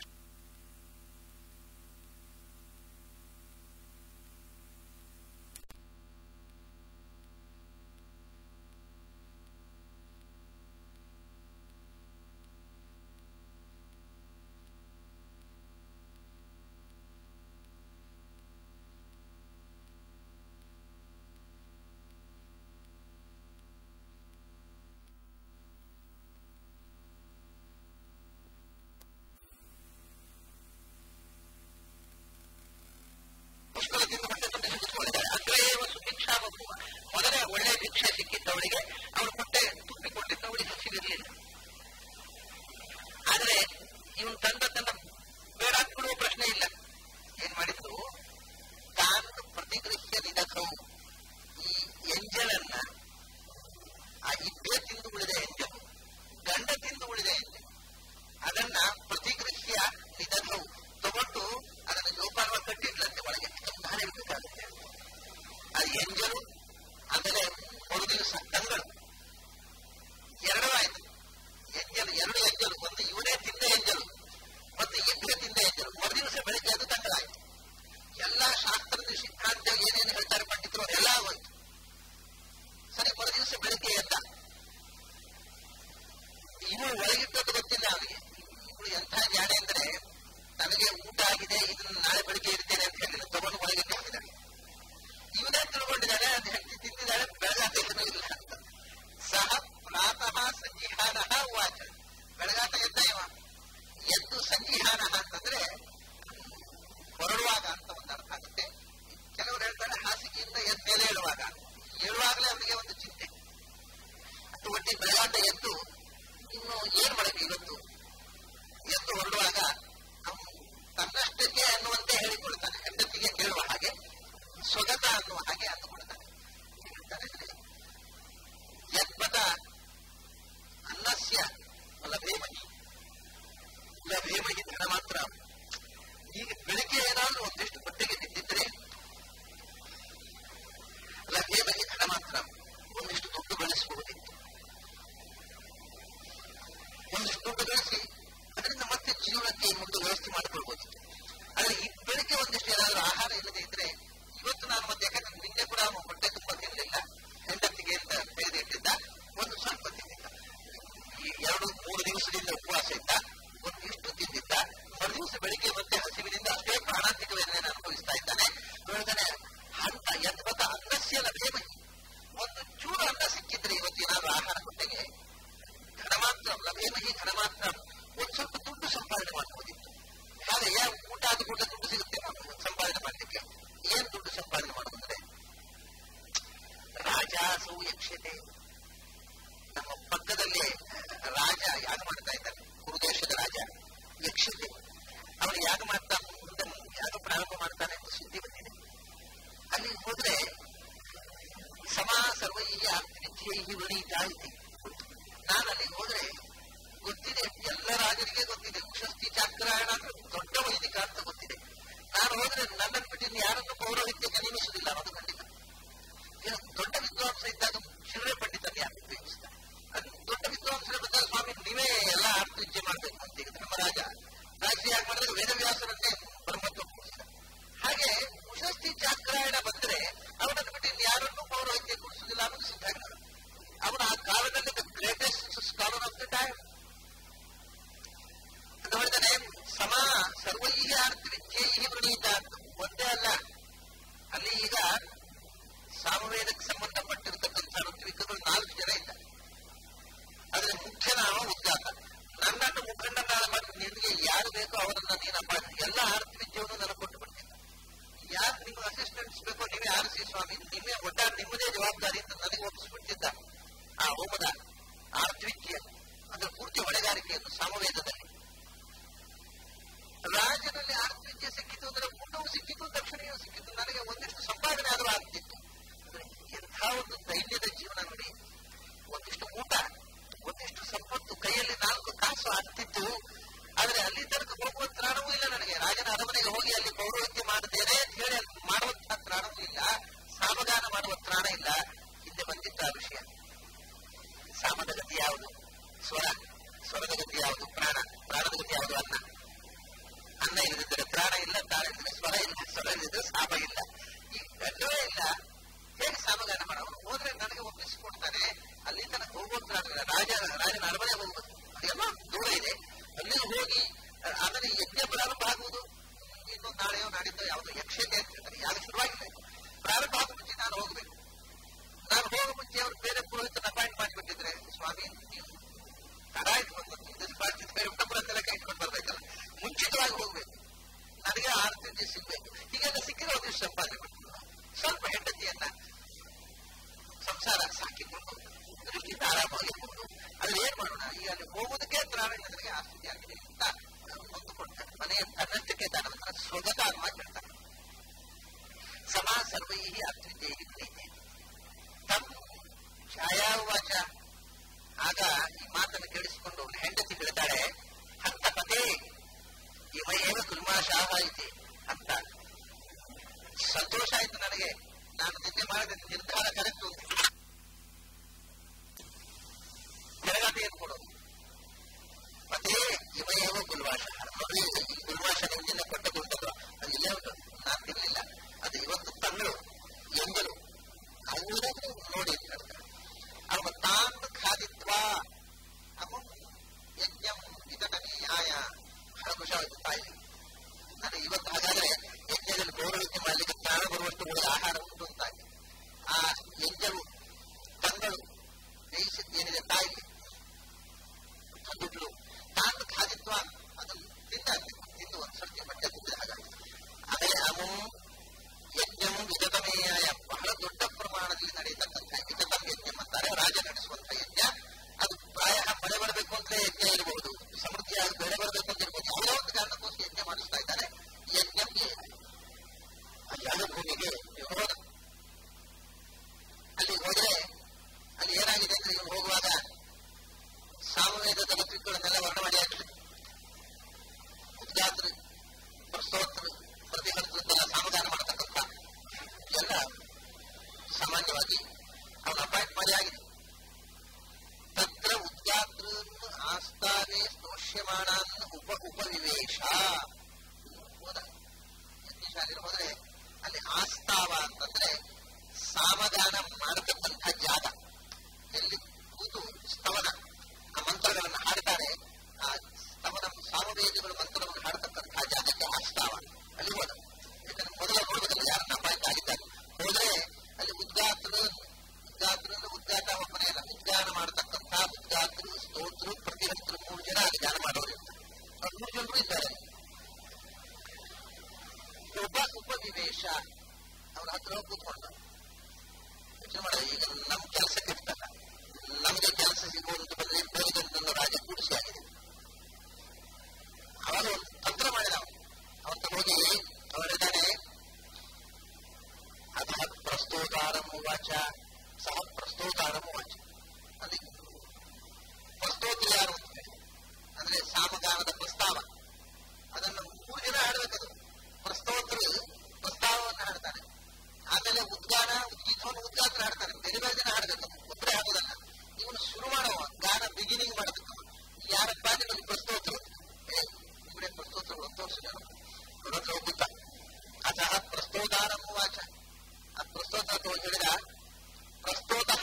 ಯಕ್ಷತೆ ನಮ್ಮ ಪಕ್ಕದಲ್ಲಿ ರಾಜ ಯಾಗ ಮಾಡ್ತಾ ಇದ್ದಾನೆ ಕುರುದೇಶದ ರಾಜ ಯಕ್ಷತೆ ಅವನು ಯಾಗ ಮಾಡ್ತಾ ಮುಂದೆ ಯಾಗ ಪ್ರಾರಂಭ ಮಾಡ್ತಾನೆ ಅಂತ ಸುದ್ದಿ ಬಂದಿದೆ ಅಲ್ಲಿ ಹೋದ್ರೆ ಸಮಾ ಸರ್ವೈ ಆರ್ತಿವಿದ್ಯೈ ವೃಣೀತ ಇತಿ ನಾನು ಅಲ್ಲಿ ಹೋದ್ರೆ ಗೊತ್ತಿದೆ ಎಲ್ಲ ರಾಜರಿಗೆ ಗೊತ್ತಿದೆ ಉಷಸ್ತಿ ಚಾಕ್ರಾಯಣ ಅಂದ್ರೆ ದೊಡ್ಡ ವೈದಿಕ ಅಂತ ಗೊತ್ತಿದೆ ನಾನು ಹೋದ್ರೆ ನನ್ನನ್ನು ಬಿಟ್ಟು ಯಾರನ್ನು ಪೌರೋಹಿತ್ಯಕ್ಕೆ ನೇಮಿಸುವುದಿಲ್ಲ ಅನ್ನೋದು ಖಂಡಿತ ಏನು ದೊಡ್ಡ ವಿದ್ವಾಂಸ ಇದ್ದಾಗ ಶಿವರೇ ಪಂಡಿತಲ್ಲಿ ಯಾರು ಉಪಯೋಗಿಸ್ತಾರೆ ಅದು ದೊಡ್ಡ ವಿದ್ವಾಂಸರೇ ಬಂದಾಗ ಸ್ವಾಮಿ ನೀವೇ ಎಲ್ಲ ಆರ್ತಿಜ್ಯ ಮಾಡಬೇಕು ಅಂತ ಈಗ ನಮ್ಮ ರಾಜ ರಾಜ ಯಾಕೆ ಮಾಡಿದ್ರೆ ವೇದವ್ಯಾಸರನ್ನೇ ಬ್ರಹ್ಮತ್ವ ಕೊಡಿಸಿದ ಹಾಗೆ ಉಷಸ್ತಿ ಚಾಕ್ರಾಯಣ ಬಂದ್ರೆ ಅವನನ್ನು ಬಿಟ್ಟು ಯಾರನ್ನು ಪೌರೋಹಿತ್ಯ ಕೊಡಿಸುವುದಿಲ್ಲ ಅನ್ನೋದು ಸಿದ್ಧಾಂತ ಅವನು ಆ ಕಾಲದಲ್ಲಿ the greatest scholar of the time ಅಂತ ಹೇಳ್ತಾನೆ ಸಮ ಸರ್ವೈ ಆರ್ತಿವಿದ್ಯೈ ವೃಣೀತ ಅಂತ ಒಂದೇ ಅಲ್ಲ ಅಲ್ಲಿ ಈಗ ಸಾಮವೇದಕ್ಕೆ ಸಂಬಂಧಪಟ್ಟಿರತಕ್ಕಂಥ ಋತ್ವಿಕಗಳು ನಾಲ್ಕು ಜನ ಇದ್ದಾರೆ ಆದ್ರೆ ಮುಖ್ಯನಾಮ ಉದ್ಗಾತ ನನ್ನನ್ನು ಮುಖಂಡನಾದ ಮಾಡಿ ನಿನಗೆ ಯಾರು ಬೇಕೋ ಅವರನ್ನ ನೀನಪ್ಪ ಎಲ್ಲ ಆರ್ತಿವಿದ್ಯವನ್ನು ನನಗೆ ಕೊಟ್ಟು ಬಿಡ್ತಿದ್ದ ಯಾರು ನಿಮ್ಮ ಅಸಿಸ್ಟೆಂಟ್ಸ್ ಬೇಕೋ ನೀವೇ ಆರಿಸಿ ಸ್ವಾಮಿ ನಿಮ್ಮೇ ಒಟ್ಟಾರೆ ನಿಮ್ಮದೇ ಜವಾಬ್ದಾರಿ ಅಂತ ನನಗೆ ಒಪ್ಪಿಸ್ಬಿಡ್ತಿದ್ದ ಆ ಹೋಮದ ಆರ್ತಿವಿದ್ಯ ಅಂದ್ರೆ ಪೂರ್ತಿ ಹೊಣೆಗಾರಿಕೆಯನ್ನು ಸಾಮವೇದದಲ್ಲಿ ರಾಜನಲ್ಲಿ ಆರ್ತಿವಿದ್ಯೆ ಸಿಕ್ಕಿತು ಅಂದ್ರೆ ಊಟವು ಸಿಕ್ಕಿತು ದಕ್ಷಿಣೆಯೂ ಸಿಕ್ಕಿತು ನನಗೆ ಒಂದಿಷ್ಟು ಸಂಪಾದನೆ ಆದರೂ ಆಗ್ತಿತ್ತು ಎಂಥ ಒಂದು ದೈನ್ಯದ ಜೀವನ ನೋಡಿ ಒಂದಿಷ್ಟು ಊಟ ಒಂದಿಷ್ಟು ಸಂಪತ್ತು ಕೈಯಲ್ಲಿ ನಾಲ್ಕು ಕಾಸು ಆಗ್ತಿತ್ತು ಆದ್ರೆ ಅಲ್ಲಿ ತನಕ ಹೋಗುವ ತ್ರಾಣವೂ ಇಲ್ಲ ನನಗೆ ರಾಜನ ಅರಮನೆಗೆ ಹೋಗಿ ಅಲ್ಲಿ ಪೌರೋಹಿತ್ಯ ಮಾಡುತ್ತೇನೆ ಅಂತ ಹೇಳಿ ಅಲ್ಲಿ ಮಾಡುವಂತಹ ತ್ರಾಣವೂ ಇಲ್ಲ ಸಾಮಗಾನ ಮಾಡುವ ತ್ರಾಣ ಇಲ್ಲ ಹಿಂದೆ ಬಂದಿತ್ತು ಆ ವಿಷಯ ಸಾಮದ ಗತಿ ಯಾವುದು ಸ್ವರ ಸ್ವರದ ಗತಿ ಯಾವುದು ಪ್ರಾಣ ಪ್ರಾಣದ ಗತಿ ಯಾವುದು ಅನ್ನ ಅನ್ನ ಇಲ್ಲದಿದ್ದರೆ ಪ್ರಾಣ ಇಲ್ಲ ಪ್ರಾಣ ಇಲ್ಲದಿದ್ರೆ ಸ್ವರ ಇಲ್ಲ ಸ್ವರ ಇಲ್ಲದಿದ್ರೆ ಸಾಮ ಇಲ್ಲ ಈ ಗಂಡವೇ ಇಲ್ಲ ಹೇಗೆ ಸಾಮಗಾನ ಮಾಡೋರು ಹೋದ್ರೆ ನನಗೆ ಒಪ್ಪಿಸಿಕೊಡ್ತಾನೆ ಅಲ್ಲಿ ತನಕ ಹೋಗುವಂತ ರಾಜ ರಾಜನ ಅರಮನೆ ಹೋಗ್ಬೇಕು ಅದೆಲ್ಲ ದೂರ ಇದೆ ಅಲ್ಲಿ ಹೋಗಿ ಆಮೇಲೆ ಯಜ್ಞ ಪ್ರಾರಂಭ ಆಗುವುದು ಇನ್ನೊಂದು ನಾಳೆಯೋ ನಾಡಿದ್ದೋ ಯಾವುದೋ ಯಕ್ಷತೆ ಅಂತ ಹೇಳ್ತಾರೆ ಯಾರು ಶುರುವಾಗಿಲ್ಲ ಪ್ರಾರಂಭ ಆಗೋ ಮುಂಚೆ ನಾನು ಹೋಗ್ಬೇಕು ನಾನು ಹೋಗೋ ಮುಂಚೆ ಅವರು ಬೇರೆ ಪುರೋಹಿತನ ಅಪಾಯಿಂಟ್ ಮಾಡಿಬಿಟ್ಟಿದ್ರೆ ಸ್ವಾಮಿ ನೀವು ತಡ ಇಟ್ಕೊಂಡು ಇದನ್ನು ಮಾಡ್ತಿದ್ರೆ ಊಟಪುರತ್ತೆಲ್ಲ ಕೈ ಇಟ್ಕೊಂಡು ಬರ್ಬೇಕಲ್ಲ ಮುಂಚಿತವಾಗಿ ಹೋಗ್ಬೇಕು ನನಗೆ ಆರು ತಿಂಡಿ ಸಿಗ್ಬೇಕು ಹೀಗೆಲ್ಲ ಸಿಕ್ಕಿದ್ರೆ ಒಂದಿಷ್ಟು ಸಂಪಾದನೆ ಮಾಡ್ಕೊಂಡು ಸ್ವಲ್ಪ ಹೆಂಡತಿಯನ್ನ ಸಂಸಾರ ಸಾಕಿಕೊಂಡು ದೃಷ್ಟಿಯಿಂದ ಆರಾಮಾಗಿರ್ಬೋದು ಅದ್ರಲ್ಲಿ ಏನ್ ಮಾಡೋಣ ಈಗ ಅಲ್ಲಿ ಹೋಗುವುದಕ್ಕೆ ತ್ರಾಣ ನನಗೆ ಆಸ್ತಿ ಆಗಿದೆ ಅಂತ ಹೊಂದುಕೊಳ್ತಾರೆ ಮನೆಯ ತನ್ನಷ್ಟಕ್ಕೆ ತನ್ನ ಸ್ವಗತ ಮಾತು ಹೇಳ್ತಾರೆ ಸಮಾ ಸರ್ವೈ ಅರ್ಥವಿದ್ಯೆ ಪ್ರೀತಿ ತಮ್ ಛಾಯಾವಾಚ ಆಗ ಈ ಮಾತನ್ನು ಕೇಳಿಸಿಕೊಂಡು ಹೆಂಡತಿ ಹೇಳ್ತಾಳೆ ಹಂತ ಪದೇ ಇಮಯೇವ ಕುಲ್ಮಾಶಾಹ ಇದೆ ಅಂತ ಸಂತೋಷ ಆಯ್ತು ನನಗೆ ನಾನು ನಿನ್ನೆ ಮಾಡಿದ ನಿರ್ಧಾರ ಕರೆಕ್ಟ್ ಕೆಳಗಾಟ ಏನು ಕೊಡೋದು ಮತ್ತೆ ಇಮಯೇವ ಗುಲ್ವಾಶ ನೋಡಿ ಗುಲ್ವಾಶ ನಿನ್ನೆ ಕೊಟ್ಟ ಗುಂಟದು ಅದು ಇಲ್ಲೇ ಉಂಟು ನಾನು ತಿನ್ನಲಿಲ್ಲ ಅದು ಇವತ್ತು ತಂಗಳು ಎಂಗಲು ಅವರನ್ನು ನೋಡಿ ಅವ ತಾನ್ ಖಾದಿತ್ವ ಅಮಂ ಯಜ್ಞಂ ವಿತಟನೀಯಾಯ ಬಹಳ ಖುಷಿಯಾಗುತ್ತೆ ತಾಯಿ ನನಗೆ ಇವತ್ತು ಹಾಗಾದ್ರೆ ಯಜ್ಞದಲ್ಲಿ ಪೌರೋಹಿತ್ಯ ಮಾಡಲಿಕ್ಕೆ ಪ್ರಾಣ ಬರುವಷ್ಟು ಒಳ್ಳೆ ಆಹಾರ ಉಂಟು ಅಂತಾಗಿ ಆ ಯಜ್ಞವು ತಂಗಳು ಬೇಯಿಸಿದ್ದೇನಿದೆ ತಾಯಿ ತಂದುಗಳು ತಾನು ಖಾದಿತ್ವ ಅದನ್ನು ತಿಂದ ತಿಂದು ಒಂದು ಸರ್ತಿ ಹೊಟ್ಟೆ ತುಂಬಿದ ಹಾಗಾಗಿ ಆಮೇಲೆ ಅಮು ಯಜ್ಞಂ ವಿಜತಮೇಯಾಯ ಬಹಳ ದೊಡ್ಡ ಪ್ರಮಾಣದಲ್ಲಿ ನಡೆಯತಕ್ಕಂಥ ವಿಜತಂ ಯಜ್ಞ ಅಂತಾರೆ ರಾಜ ನಡೆಸುವಂತ ಯಜ್ಞ ಅದು ಪ್ರಾಯ ಮಳೆ ಬರಬೇಕು ಅಂದ್ರೆ ಯಜ್ಞ ಇರಬಹುದು ಸಮೃದ್ಧಿಯಾಗಿ ಬೆಳೆ ಬರಬೇಕು ಅಂತ ಇರ್ಬೋದು ಯಾವುದೋ ಒಂದು ಕಾರಣಕ್ಕೋಸ್ಕರ ಯಜ್ಞ ಮಾಡಿಸ್ತಾ ಇದ್ದಾರೆ ಯಜ್ಞಂ ಯಾಗ ಭೂಮಿಗೆ ಹೋದ ಅಲ್ಲಿ ಹೋದ್ರೆ ಅಲ್ಲಿ ಏನಾಗಿದೆ ಅಂದ್ರೆ ಇವನು ಹೋಗುವಾಗ ಸಾಮವೇದದ ಋತುಗಳನ್ನೆಲ್ಲ ವರ್ಣ ಮಾಡಿ ಹಾಕಲಿ ಉದ್ಗಾತ್ರ ಪ್ರಸ್ತೋತ್ರ ಪ್ರತಿಹರ್ತದೆಲ್ಲ ಸಾಮಗಾನ ಮಾಡತಕ್ಕಂಥ ಎಲ್ಲ ಸಾಮಾನ್ಯವಾಗಿ ಅವನ ಅಪಾಯಿಂಟ್ ಮಾಡಿ ಆಗಿದೆ ತತ್ರ ಉದ್ಗಾತ್ರನ್ನು ಆಸ್ಥಾನೆ ಸ್ತೋಷ್ಯಮಾಣಾನ್ ಉಪ ಉಪವಿವೇಶ ಹೋದ ಯಜ್ಞಶಾಲೆಗೆ ಹೋದ್ರೆ ಅಲ್ಲಿ ಆಸ್ತಾವ ಅಂತಂದ್ರೆ ಸಾಮಗಾನ ಮಾಡತಕ್ಕಂಥ ಜಾಗ ಎಲ್ಲಿ ಕೂತು ಸ್ತವನ ಆ ಮಂತ್ರಗಳನ್ನು ಹಾಡ್ತಾರೆ ಆ ಸ್ತವನ ಸಾಮವೇದಿಗಳು ಮಂತ್ರವನ್ನು ಹಾಡತಕ್ಕಂಥ ಜಾಗಕ್ಕೆ ಆಸ್ತಾವ ಅಲ್ಲಿ ಹೋದ ಯಾಕಂದ್ರೆ ಮೊದಲ ನೋಡೋದಲ್ಲ ಯಾರನ್ನ ಅಪಾಯಿಂಟ್ ಆಗಿದ್ದಾರೆ ಹೋದ್ರೆ ಅಲ್ಲಿ ಉದ್ಗಾತ್ರ ಉದ್ಗಾತ್ರ ಉದ್ಗಾತ ಒಬ್ಬನೇ ಅಲ್ಲ ಉದ್ಗಾನ ಮಾಡತಕ್ಕಂಥ ಉದ್ಗಾತರು ಸ್ತೋತ್ರ ಪ್ರತಿಹರ್ತರು ಮೂರು ಜನ ಅಲ್ಲಿ ಗಾನ ಮಾಡೋರು ಇರ್ತಾರೆ ಮೂರು ಜನರು ಇದ್ದಾರೆ ಉಪ ಉಪನಿವೇಶ ಅವರ ಹತ್ರ ಹೋಗಿ ಕೂತ್ಕೊಂಡ ಯೋಚನೆ ಮಾಡ ಈಗ ಪ್ರಸ್ತೋತಾರಮ ವಾಚ ಅಲ್ಲಿ ಪ್ರಸ್ತೋತ್ರ ಯಾರು ಅಂತ ಹೇಳಿ ಅಂದ್ರೆ ಸಾಮಗಾನದ ಪ್ರಸ್ತಾವ ಅದನ್ನು ಮೂರು ಜನ ಹಾಡಬೇಕದು ಪ್ರಸ್ತೋತ್ರ ಪ್ರಸ್ತಾವವನ್ನು ಹಾಡ್ತಾನೆ ಆಮೇಲೆ ಉದ್ಗಾನ ಉದ್ಗೀತವನ್ನು ಉದ್ಗಾತ್ರ ಹಾಡ್ತಾನೆ ಬೇರೆ ಬೇರೆ ಜನ ಹಾಡಬೇಕು ಒಬ್ಬರೇ ಹಾಡೋದಲ್ಲ ಇವನು ಶುರು ಮಾಡುವ ಗಾನ ಬಿಗಿನಿಂಗ್ ಮಾಡಬೇಕು ಯಾರಪ್ಪ ನಿಮಗೆ ಪ್ರಸ್ತೋತ್ರ ಇವರೇ ಪ್ರಸ್ತೋತ್ರಗಳು ತೋರಿಸಿದರು ಅವ್ರ ಹತ್ರ ಹೋಗುತ್ತ ಅತಃ ಪ್ರಸ್ತೋತಾರಂ ವಾಚ ಆ ಪ್ರಸ್ತೋತ ಅಂತ ಹೇಳಿದ ಪ್ರಸ್ತೋತಃ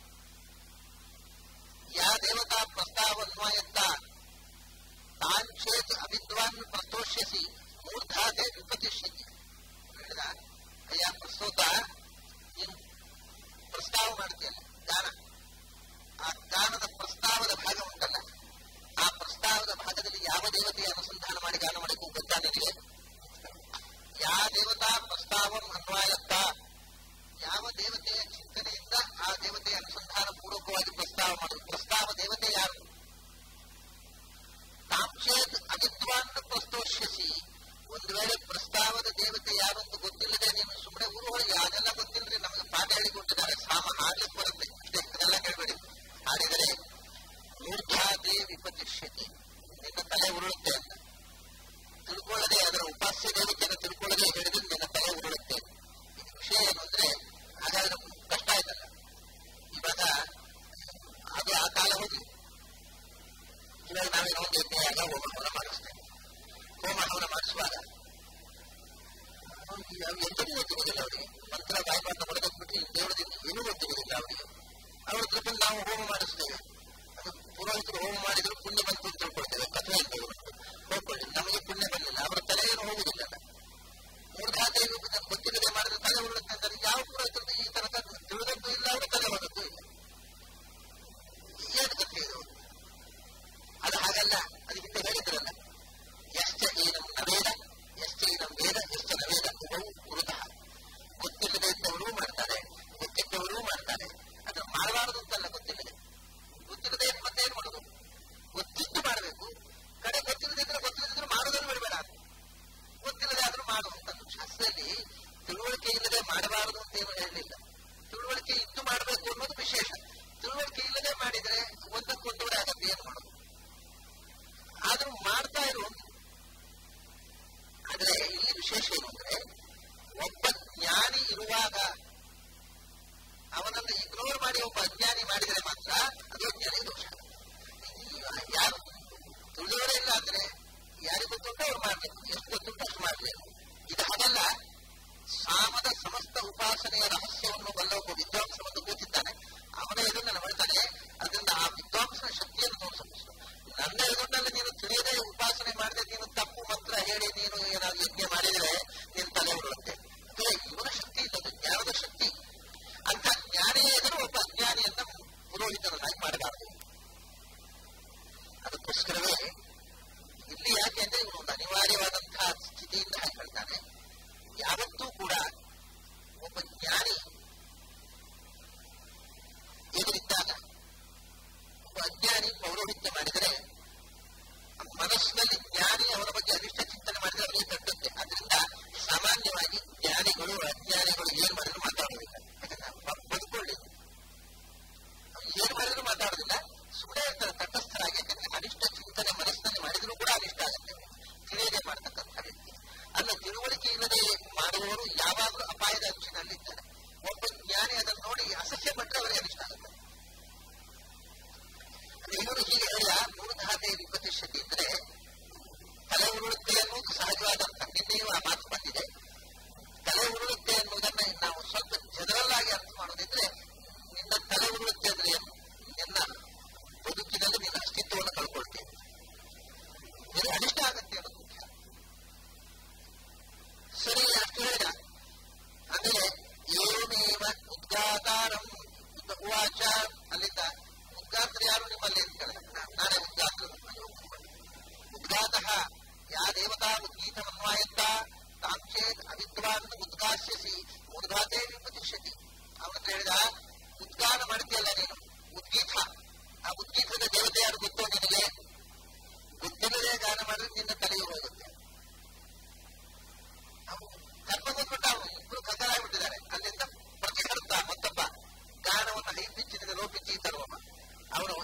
ಯಾ ದೇವತಾ ಪ್ರಸ್ತಾವನ್ವಯತ್ತ ತಾಂಚೇತ್ ಅವಿದ್ವಾನ್ ಪ್ರಸ್ತೋಷ್ಯಸಿ ಮೂರ್ಧಾತೆ ವಿಪತಿಷ್ಯತಿ ಹೇಳಿದ ಅಯ್ಯ ಪ್ರಸ್ತೋತ ನೀನು ಪ್ರಸ್ತಾವ ಮಾಡ್ತೀಯಲ್ಲ ಗಾನ ಆ ಗಾನದ ಪ್ರಸ್ತಾವದ ಭಾಗ ಉಂಟಲ್ಲ ಆ ಪ್ರಸ್ತಾವದ ಭಾಗದಲ್ಲಿ ಯಾವ ದೇವತೆಯ ಅನುಸಂಧಾನ ಮಾಡಿ ಗಾನ ಮಾಡಬೇಕು ಗೊತ್ತಾ ನಿನಗೆ ಯಾ ದೇವತಾ ಪ್ರಸ್ತಾವಂ ಅನ್ವಾಯತ್ತ ಯಾವ ದೇವತೆಯ ಚಿಂತನೆಯಿಂದ ಆ ದೇವತೆಯ ಅನುಸಂಧಾನ ಪೂರ್ವಕವಾಗಿ ಪ್ರಸ್ತಾವ ಮಾಡುದು ಪ್ರಸ್ತಾವ ದೇವತೆ ಯಾರು ತಾಂಚೇತ್ ಅವಿದ್ವಾನ್ ಪ್ರಸ್ತೋಷ್ಯಸಿ ಒಂದು ವೇಳೆ ಪ್ರಸ್ತಾವದ ದೇವತೆ ಯಾರು ಅಂತ ಗೊತ್ತಿಲ್ಲದೆ ನೀನು ಸುಮ್ಮನೆ ಊರು ಹೊರಗೆ ಅದೆಲ್ಲ ಗೊತ್ತಿಲ್ಲದೆ ನಮಗೆ ಪಾಠ ಹೇಳಿಕೊಟ್ಟಿದ್ದಾರೆ ಸಾಮ ಹಾಡ್ಲಿಕ್ಕೆ ಬರುತ್ತೆ ಅಷ್ಟೇ ಅದೆಲ್ಲ ಕೇಳಬೇಡಿ ಹಾಡಿದರೆ ಮೂರ್ಧಾದೇ ವಿಪತಿಷ್ಯತಿ ನಿನ್ನ ತಲೆ ಉರುಳುತ್ತೆ ಅಂತ ತಿಳ್ಕೊಳ್ಳದೆ ಅದರ ಉಪಾಸ್ಯ ದೇವತೆಯನ್ನು ತಿಳ್ಕೊಳ್ಳದೆ ಹಿಡಿದು ನಿನ್ನ ತಲೆ ಉರುಳುತ್ತೆ ಇದು ವಿಷಯ ಏನು ಅಂದ್ರೆ ಹಾಗಾದ್ರೆ ಕಷ್ಟ ಆಯ್ತಲ್ಲ ಇವಾಗ ಅದು ಆ ಕಾಲ ಹೋಗಿ ಇವಾಗ ನಾವೇನೋ ಒಂದು ಯಜ್ಞಯಾಗ ಹೋಮ ಹವನ ಮಾಡಿಸ್ತೇವೆ ಹೋಮ ಹವನ ಮಾಡಿಸುವಾಗ ಎಂತೂ ಗೊತ್ತಿರುವುದಿಲ್ಲ ಅವರಿಗೆ ಮಂತ್ರ ಬಾಯ್ಪಾಠ ಹೊಡೆದಕ್ಬಿಟ್ಟು ದೇವರದಿಂದ ಏನೂ ಗೊತ್ತಿರುವುದಿಲ್ಲ ಅವರಿಗೆ ಅವರ ಹತ್ರ ಬಂದು ನಾವು ಹೋಮ ಮಾಡಿಸ್ತೇವೆ ಅದು ಪುರೋಹಿತರು ಹೋಮ ಮಾಡಿದ್ರು ಪುಣ್ಯ ಬಂತು ಅಂತ ತಿಳ್ಕೊಳ್ತೇವೆ ಕಥೆ ಅಂತ ಹೋಗ್ಕೊಳ್ಳಿ ನಮಗೆ ಪುಣ್ಯ ಬರಲಿಲ್ಲ ಅವರ ತಲೆ ಏನು ಹೋಗುದಿಲ್ಲ ಮೂರ್ಧಾತೆ ಗೊತ್ತಿಲ್ಲದೆ ಮಾಡಿದ ತಲೆ ಉರುಳುತ್ತೆ ಅಂದರೆ ಯಾವ ಪುರೋಹಿತರು ಈ ತನಕ ತಿಳಿದದ್ದು ಇಲ್ಲ ಅವರ ತಲೆ ಹೋದದ್ದು ಇಲ್ಲ ಏನು ಕಥೆ ಇದು ಅದು ಹಾಗಲ್ಲ ಅದು ಹಿಂದೆ ಹೇಳಿದ್ರಲ್ಲ ಎಷ್ಟ ಏನಂ ನವೇದ ಎಷ್ಟ ಏನಂ ವೇದ ಎಷ್ಟ ನವೇದ ಉಭವು ಕುರುತಃ ಗೊತ್ತಿಲ್ಲದೆ ಇದ್ದವರು ಮಾಡ್ತಾರೆ ಗೊತ್ತಿದ್ದವರು ಮಾಡ್ತಾರೆ ಅದು ಮಾಡಬಾರದು ಅಂತಲ್ಲ ಗೊತ್ತಿಲ್ಲದೆ ಗೊತ್ತಿಲ್ಲದೆ ಮತ್ತೇನು ಮಾಡೋದು ಗೊತ್ತಿದ್ದು ಮಾಡಬೇಕು ಕಡೆ ಗೊತ್ತಿಲ್ಲದಿದ್ರೆ ಗೊತ್ತಿಲ್ಲದಿದ್ರೆ ಮಾಡೋದನ್ನು ಬಿಡಬೇಡ ಗೊತ್ತಿಲ್ಲದೆ ಆದ್ರೂ ಮಾಡು ಅಂತ ಶಾಸ್ತ್ರದಲ್ಲಿ ತಿಳುವಳಿಕೆ ಇಲ್ಲದೆ ಮಾಡಬಾರದು ಅಂತ ಏನು ಹೇಳಲಿಲ್ಲ ತಿಳುವಳಿಕೆ ಇದ್ದು ಮಾಡಬೇಕು ಅನ್ನೋದು ವಿಶೇಷ ತಿಳುವಳಿಕೆ ಇಲ್ಲದೆ ಮಾಡಿದ್ರೆ ಒಂದಕ್ಕೊಂದೂಡೆ ಆಗತ್ತೆ ಏನು ಮಾಡೋದು ಆದ್ರೂ ಮಾಡ್ತಾ ಇರು ಆದ್ರೆ ಇಲ್ಲಿ ವಿಶೇಷ ಏನು ಅಂದ್ರೆ ಒಬ್ಬ ಜ್ಞಾನಿ ಇರುವಾಗ ಅವನನ್ನು ಇಗ್ನೋರ್ ಮಾಡಿ ಒಬ್ಬ ಅಜ್ಞಾನಿ ಮಾಡಿದರೆ ಮಾತ್ರ ಅದು ಅಜ್ಞಾನಿ ದೋಷ ಯಾರು ತಿಳಿದವರೇ ಇಲ್ಲ ಅಂದ್ರೆ ಯಾರಿಗೆ ಗೊತ್ತುಂಟು ಅವ್ರು ಮಾಡ್ಬೇಕು ಎಷ್ಟು ಗೊತ್ತುಂಟು ಅಷ್ಟು ಮಾಡ್ಬೇಕು ಇದು ಹಾಗಲ್ಲ ಸಾಮದ ಸಮಸ್ತ ಉಪಾಸನೆಯ ರಹಸ್ಯವನ್ನು ಬಲ್ಲ ಒಬ್ಬ ವಿದ್ವಾಂಸ ಒಂದು ಕೂತಿದ್ದಾನೆ ಅವನ ಎದುರು ಮಾಡ್ತಾನೆ ಅದರಿಂದ ಆ ವಿದ್ವಾಂಸನ ಶಕ್ತಿಯನ್ನು ತೋರಿಸಬೇಕು ನನ್ನ ಎದುರಿನಲ್ಲಿ ನೀನು ತಿಳಿಯದೆ ಉಪಾಸನೆ ಮಾಡದೆ ನೀನು ತಪ್ಪು ಮಂತ್ರ ಹೇಳಿ ನೀನು ಏನಾದ್ರು ಯಜ್ಞ ಮಾಡಿದರೆ ನಿನ್ನ ತಲೆ ಉರುಳುತ್ತೆ ಅಂದ್ರೆ ಇವನ ಶಕ್ತಿ ಇಲ್ಲದು ಜ್ಞಾನದ ಶಕ್ತಿ ಅಂತ ಜ್ಞಾನಿಯ ಎದುರು ಒಬ್ಬ ಅಜ್ಞಾನಿಯನ್ನ ಪುರೋಹಿತರನ್ನಾಗಿ ಮಾಡಬಾರದು ಅದಕ್ಕೋಸ್ಕರವೇ ಇಲ್ಲಿ ಯಾಕೆ ಅಂದ್ರೆ ಇವನು ಒಂದು ಅನಿವಾರ್ಯವಾದಂತಹ ಸ್ಥಿತಿಯಿಂದ ಹಾಗೆ ಹೇಳ್ತಾನೆ ಯಾವತ್ತೂ ಕೂಡ ಒಬ್ಬ ಜ್ಞಾನಿ ಎದುರಿದ್ದಾಗ ಒಬ್ಬ ಅಜ್ಞಾನಿ ಪೌರೋಹಿತ್ಯ ಮಾಡಿದರೆ ಮನಸ್ಸಿನಲ್ಲಿ ಜ್ಞಾನಿ ಅವರ ಬಗ್ಗೆ ಅನಿಷ್ಟ ಚಿಂತನೆ ಮಾಡಿದರೆ ಅವರಿಗೆ ತಟ್ಟುತ್ತೆ ಅದರಿಂದ ಸಾಮಾನ್ಯವಾಗಿ ಜ್ಞಾನಿಗಳು ಅಜ್ಞಾನಿಗಳು ಏನ್ ಮಾಡಿದ್ರು ಮಾತಾಡೋದಿಲ್ಲ ಯಾಕಂದ್ರೆ ಬದುಕೊಳ್ಳಿ ಏನ್ ಮಾಡಿದ್ರು ಮಾತಾಡೋದಿಲ್ಲ ಸುಮ್ಮನೆ ಇರ್ತಾರೆ ತಟಸ್ಥರಾಗಿ ಯಾಕಂದ್ರೆ ಅನಿಷ್ಟ ಚಿಂತನೆ ಮನಸ್ಸಿನಲ್ಲಿ ಮಾಡಿದ್ರು ಕೂಡ ಅನಿಷ್ಟ ಆಗುತ್ತೆ ತಿಳಿಯದೆ ಮಾಡ್ತಕ್ಕಂಥ ವ್ಯಕ್ತಿ ಅಲ್ಲ ತಿಳುವಳಿಕೆ ಇಲ್ಲದೆ ಮಾಡುವವರು ಯಾವಾಗಲೂ ಅಪಾಯದ ಅಂಚಿನಲ್ಲಿದ್ದಾರೆ ಒಬ್ಬ ಜ್ಞಾನಿ ಅದನ್ನು ನೋಡಿ ಅಸಹ್ಯ ಪಟ್ಟರೆ ಅವರಿಗೆ ಅನಿಷ್ಟ ಆಗುತ್ತೆ ಇವರು ಹೀಗೆ ಹೇಳಿದ ಮೂರ್ಧಾತೆ ವಿಪತಿಷ್ಯತಿ ಇದ್ರೆ ತಲೆ ಉರುಳುತ್ತೆ ಅನ್ನೋದು ಸಹಜವಾದಂತ ನಿನ್ನೆಯೂ ಆ ಮಾತು ಬಂದಿದೆ ತಲೆ ಉರುಳುತ್ತೆ ಅನ್ನೋದನ್ನ ನಾವು ಸ್ವಲ್ಪ ಜನರಲ್ ಆಗಿ ಅರ್ಥ ಮಾಡೋದಿದ್ರೆ ನಿನ್ನ ತಲೆ ಉರುಳುತ್ತೆ ಅಂದ್ರೆ ಏನು ನಿನ್ನ ಬದುಕಿನಲ್ಲಿ ನಿನ್ನ ಅಸ್ತಿತ್ವವನ್ನು ಕಳ್ಕೊಳ್ತೀನಿ ಇದು ಅನಿಷ್ಟ ಆಗತ್ತೆ ಅನ್ನೋದು ಮುಖ್ಯ ಸರಿ ಅಷ್ಟು ಹೇಳಿದ ಆಮೇಲೆ ಏನೇವ ಉದ್ಗಾತಾರಂ ಉವಾಚ ಅಲ್ಲಿಂದ ಉದ್ಗಾತ್ರ ಯಾರು ನಿಮ್ಮಲ್ಲಿ ಅಂತ ಕೇಳಿದ ನಾನೇ ಉದ್ಗಾತ್ರ ಉದ್ಗಾತಃ ಯಾ ದೇವತಾ ಉದ್ಗೀತಮನ್ವಾಯತ್ತ ತಾಂಚೇತ್ ಅವಿದ್ವಾನ್ ಉದ್ಗಾಸ್ಯಸಿ ಉದ್ಗಾತೆ ವಿಪತಿಷ್ಯತಿ ಅವನ ಹೇಳಿದ ಉದ್ಗಾನ ಮಾಡ್ತೀಯಲ್ಲ ನೀನು ಉದ್ಗೀತ ಆ ಉದ್ಗೀತದ ದೇವತೆ ಯಾರು ಗೊತ್ತೋ ನಿನಗೆ ಗೊತ್ತಿಲ್ಲದೆ ಗಾನ ಮಾಡಿದ್ರೆ ನಿನ್ನ ತಲೆಯು ಹೋಗುತ್ತೆ ಕರ್ಮ ಬಂದ್ಬಿಟ್ಟ ಅವನು ಇಬ್ರು ಕಸರಾಗ್ಬಿಟ್ಟಿದ್ದಾರೆ ಅಲ್ಲಿಂದ ಪ್ರತಿಹರ್ತ ಮತ್ತೊಬ್ಬ ಗಾನವನ್ನು ಹೈಪಿಚ್ಚಿ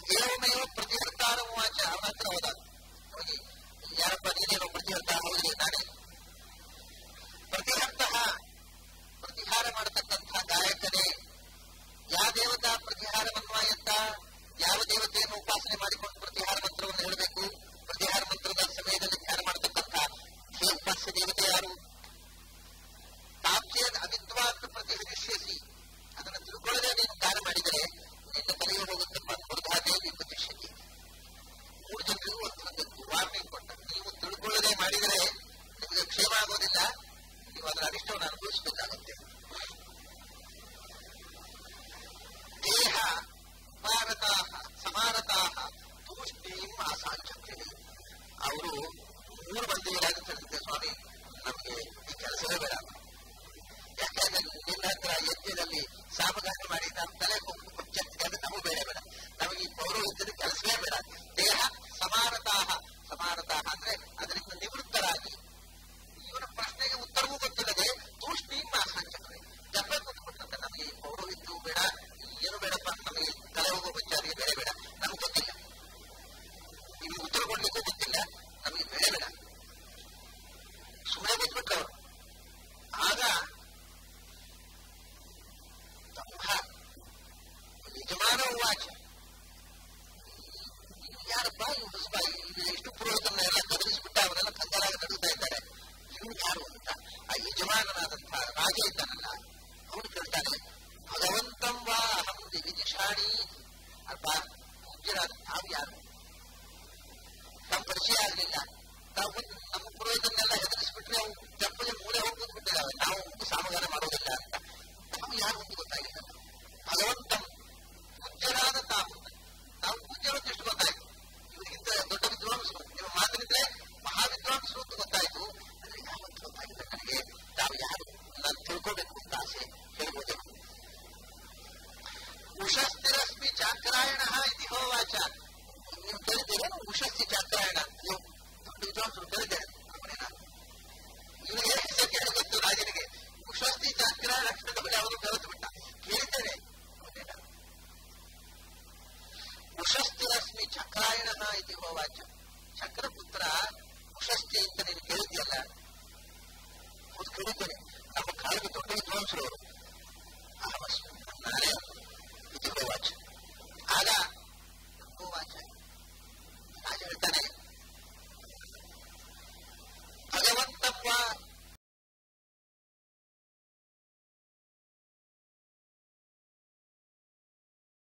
ಏವಮೇವ ಪ್ರತಿಹರ್ತಾರ ವಾಚ ಅವನ ಹತ್ರ ಹೋದ ಹೋಗಿ ಯಾರಪ್ಪ ನೀನೇನೋ ಪ್ರತಿಹರ್ತ ಹೌದ್ರಿ ನಾನೇ ಪ್ರತಿಹರ್ತ ಪ್ರತಿಹಾರ ಮಾಡತಕ್ಕಂಥ ಗಾಯಕನೇ ಯಾವ ದೇವತಾ ಪ್ರತಿಹಾರ ಮನ್ವಾಯಂತ ಯಾವ ದೇವತೆಯನ್ನು ಉಪಾಸನೆ ಮಾಡಿಕೊಂಡು ಪ್ರತಿಹಾರ ಮಂತ್ರವನ್ನು ಹೇಳಬೇಕು ಪ್ರತಿಹಾರ ಮಂತ್ರದ ಸಮಯದಲ್ಲಿ ಧ್ಯಾನ ಮಾಡತಕ್ಕಂಥ ಹೇ ಉಪಾಸ್ಯ ದೇವತೆ ಯಾರು ತಾಪ್ಯದ ಅವಿದ್ವಾನ್ ಪ್ರತಿಹರಿಷ್ಯಸಿ ಅದನ್ನು ತಿಳ್ಕೊಳ್ಳದೆ ನೀನು ದಾನ ಮಾಡಿದರೆ ನಿನ್ನ ತಲೆಗೆ ಹೋಗುತ್ತಪ್ಪ ದೇವಿ ಪ್ರತಿಷ್ಠಿತಿ ಮೂರು ಜನರಿಗೂ ಒಂದು ವಾರ್ನಿಂಗ್ ಕೊಟ್ಟ ನೀವು ತಿಳ್ಕೊಳ್ಳದೆ ಮಾಡಿದರೆ ನಿಮಗೆ ಕ್ಷೇಮ ಆಗೋದಿಲ್ಲ ನೀವು ಅದರ ಅರಿಷ್ಟವನ್ನು ಅನುಭವಿಸಬೇಕಾಗುತ್ತೆ ದೇಹ ಭಾರತಾ ಸಮಾನತಾ ತೂಷ್ಣೀಂ ಆಸಾಂಚಕ್ರಿ ಅವರು ಮೂರು ಮಂದಿ ಹೇಳಿದಂತೆ ಸ್ವಾಮಿ ನಮಗೆ ಈ ಕೆಲಸವೇ ಬೇಡ ಯಾಕಂದ್ರೆ ನಿನ್ನ ಹತ್ರ ಯಜ್ಞದಲ್ಲಿ ಸಾಮಗಾನ ಮಾಡಿ ನಮ್ಮ ತಲೆ ಅದು ನಮಗೂ ಬೇಡ ಬೇಡ ನಮಗೆ ಈ ಪೌರೋಹಿತ್ಯದ ಕೆಲಸವೇ ಬೇಡ ದೇಹ ಸಮಾನತಾ ಸಮಾನತಾ ಅಂದ್ರೆ ಅದರಿಂದ ನಿವೃತ್ತರಾಗಿ ಇವನ ಪ್ರಶ್ನೆಗೆ ಉತ್ತರವೂ ಗೊತ್ತಿಲ್ಲದೆ ತೂಷ್ಣೀಂ ಆಸಾಂಚಕ್ರಿ ಜಪ ಕೂತ್ಕೊಂಡಂತೆ ನಮಗೆ ಈ ಪೌರೋಹಿತ್ಯವೂ ಬೇಡ ಏನು ಬೇಡಪ್ಪ ನಮಗೆ ತಲೆ ಹೋಗೋ ವಿಚಾರಿಗೆ ಬೇರೆ ಬೇಡ ನಮ್ಗೆ ಗೊತ್ತಿಲ್ಲ ನಿಮಗೆ ಉತ್ತರ ಕೊಡ್ಲಿಕ್ಕೂ ಗೊತ್ತಿಲ್ಲ ನಮಗೆ ಬೇಡ ಬೇಡ ಸುಮ್ಮನೆ ಗೊತ್ಬಿಟ್ರು ಅವರು ಆಗ ಸ್ತಂಭ ಯಜಮಾನ ವಾಚ ಯಾರಪ್ಪ ಇವ್ ಹೊಸಬ ಎಷ್ಟು ಪುರೋಹಿತನ ಎಲ್ಲ ಕದಲಿಸ್ಬಿಟ್ಟ ಅವರೆಲ್ಲ ಕಂಗಾಲಾಗಿ ನಡುತ್ತಾ ಇದ್ದಾರೆ ಇವನು ಯಾರು ಅಂತ ಆ ಯಜಮಾನನಾದಂತಹ ರಾಜ ಇದ್ದಾನಲ್ಲ ಅವನು ಕೇಳ್ತಾನೆ ಭಗವಂತಂ ವಾ ಅಹಂ ದಿವಿದಿಶಾಣಿ ಅಪ್ಪ ಪೂಜ್ಯರಾದ ತಾವು ಯಾರು ನಮ್ಮ ಪರಿಚಯ ಆಗಲಿಲ್ಲ ನಾವು ಬಂದು ನಮ್ಮ ಪುರೋಹಿತನ್ನೆಲ್ಲ ಹೆದರಿಸ್ಬಿಟ್ರೆ ಅವು ತೆಪ್ಪಗೆ ಮೂಲೆ ಹೋಗಿ ಕೂತ್ಬಿಟ್ಟಿದ್ದಾವೆ ನಾವು ಸಾಮಗಾನ ಮಾಡೋದಿಲ್ಲ ಅಂತ ತಾವು ಯಾರು ಅಂತ ಗೊತ್ತಾಗಿಲ್ಲ ಭಗವಂತಂ ಪೂಜ್ಯರಾದ ತಾವು ನಾವು ಪೂಜ್ಯರು ಅಂತ ಎಷ್ಟು ಗೊತ್ತಾಯ್ತು ಇವರಿಗಿಂತ ದೊಡ್ಡ ವಿದ್ವಾಂಸರು ನಿಮ್ಮ ಮಾತಿನಿದ್ರೆ ಮಹಾವಿದ್ವಾಂಸರು ಅಂತ ಗೊತ್ತಾಯ್ತು ಅಂದ್ರೆ ಯಾವತ್ತು ಗೊತ್ತಾಗಿಲ್ಲ ನನಗೆ ತಾವು ಯಾರು ನಾನು ತಿಳ್ಕೋಬೇಕು ಅಂತ ಆಸೆ ಹೇಳ್ಬೋದೇನು ಉಷಸ್ಥಿರಸ್ಮಿ ಚಾಕ್ರಾಯಣ ಇತಿ ಹೋವಾಚ ನೀವು ಕೇಳಿದ್ದೀರೇನು ಉಷಸ್ತಿ ಚಾಕ್ರಾಯಣ ನೀವು ದೊಡ್ಡ ವಿದ್ವಾಂಸರು ಕೇಳಿದ್ದೇನೆ ಇವನಿಗೆ ಹೆಸರು ಕೇಳಿ ಗೊತ್ತು ರಾಜನಿಗೆ ಉಷಸ್ತಿ ಚಾಕ್ರಾಯಣ ಬಗ್ಗೆ ಅವನು ಕಲಿತು ಬಿಟ್ಟ ಕೇಳಿದ್ದೇನೆ ಉಷಸ್ಥಿರಸ್ಮಿ ಚಕ್ರಾಯಣ ಇತಿ ಹೋವಾಚ ಚಕ್ರಪುತ್ರ ಉಷಸ್ತಿ ಅಂತ ನೀನು ಕೇಳಿದ್ಯಲ್ಲ ಹೌದು ಕೇಳಿದ್ದೇನೆ ನಮ್ಮ ಕಾಲಿಗೆ ದೊಡ್ಡ ವಿದ್ವಾಂಸರು ಅವರು ಅಹಮಸ್ಮಿ ನಾನೇ ಇತಿ ಹೋವಾಚ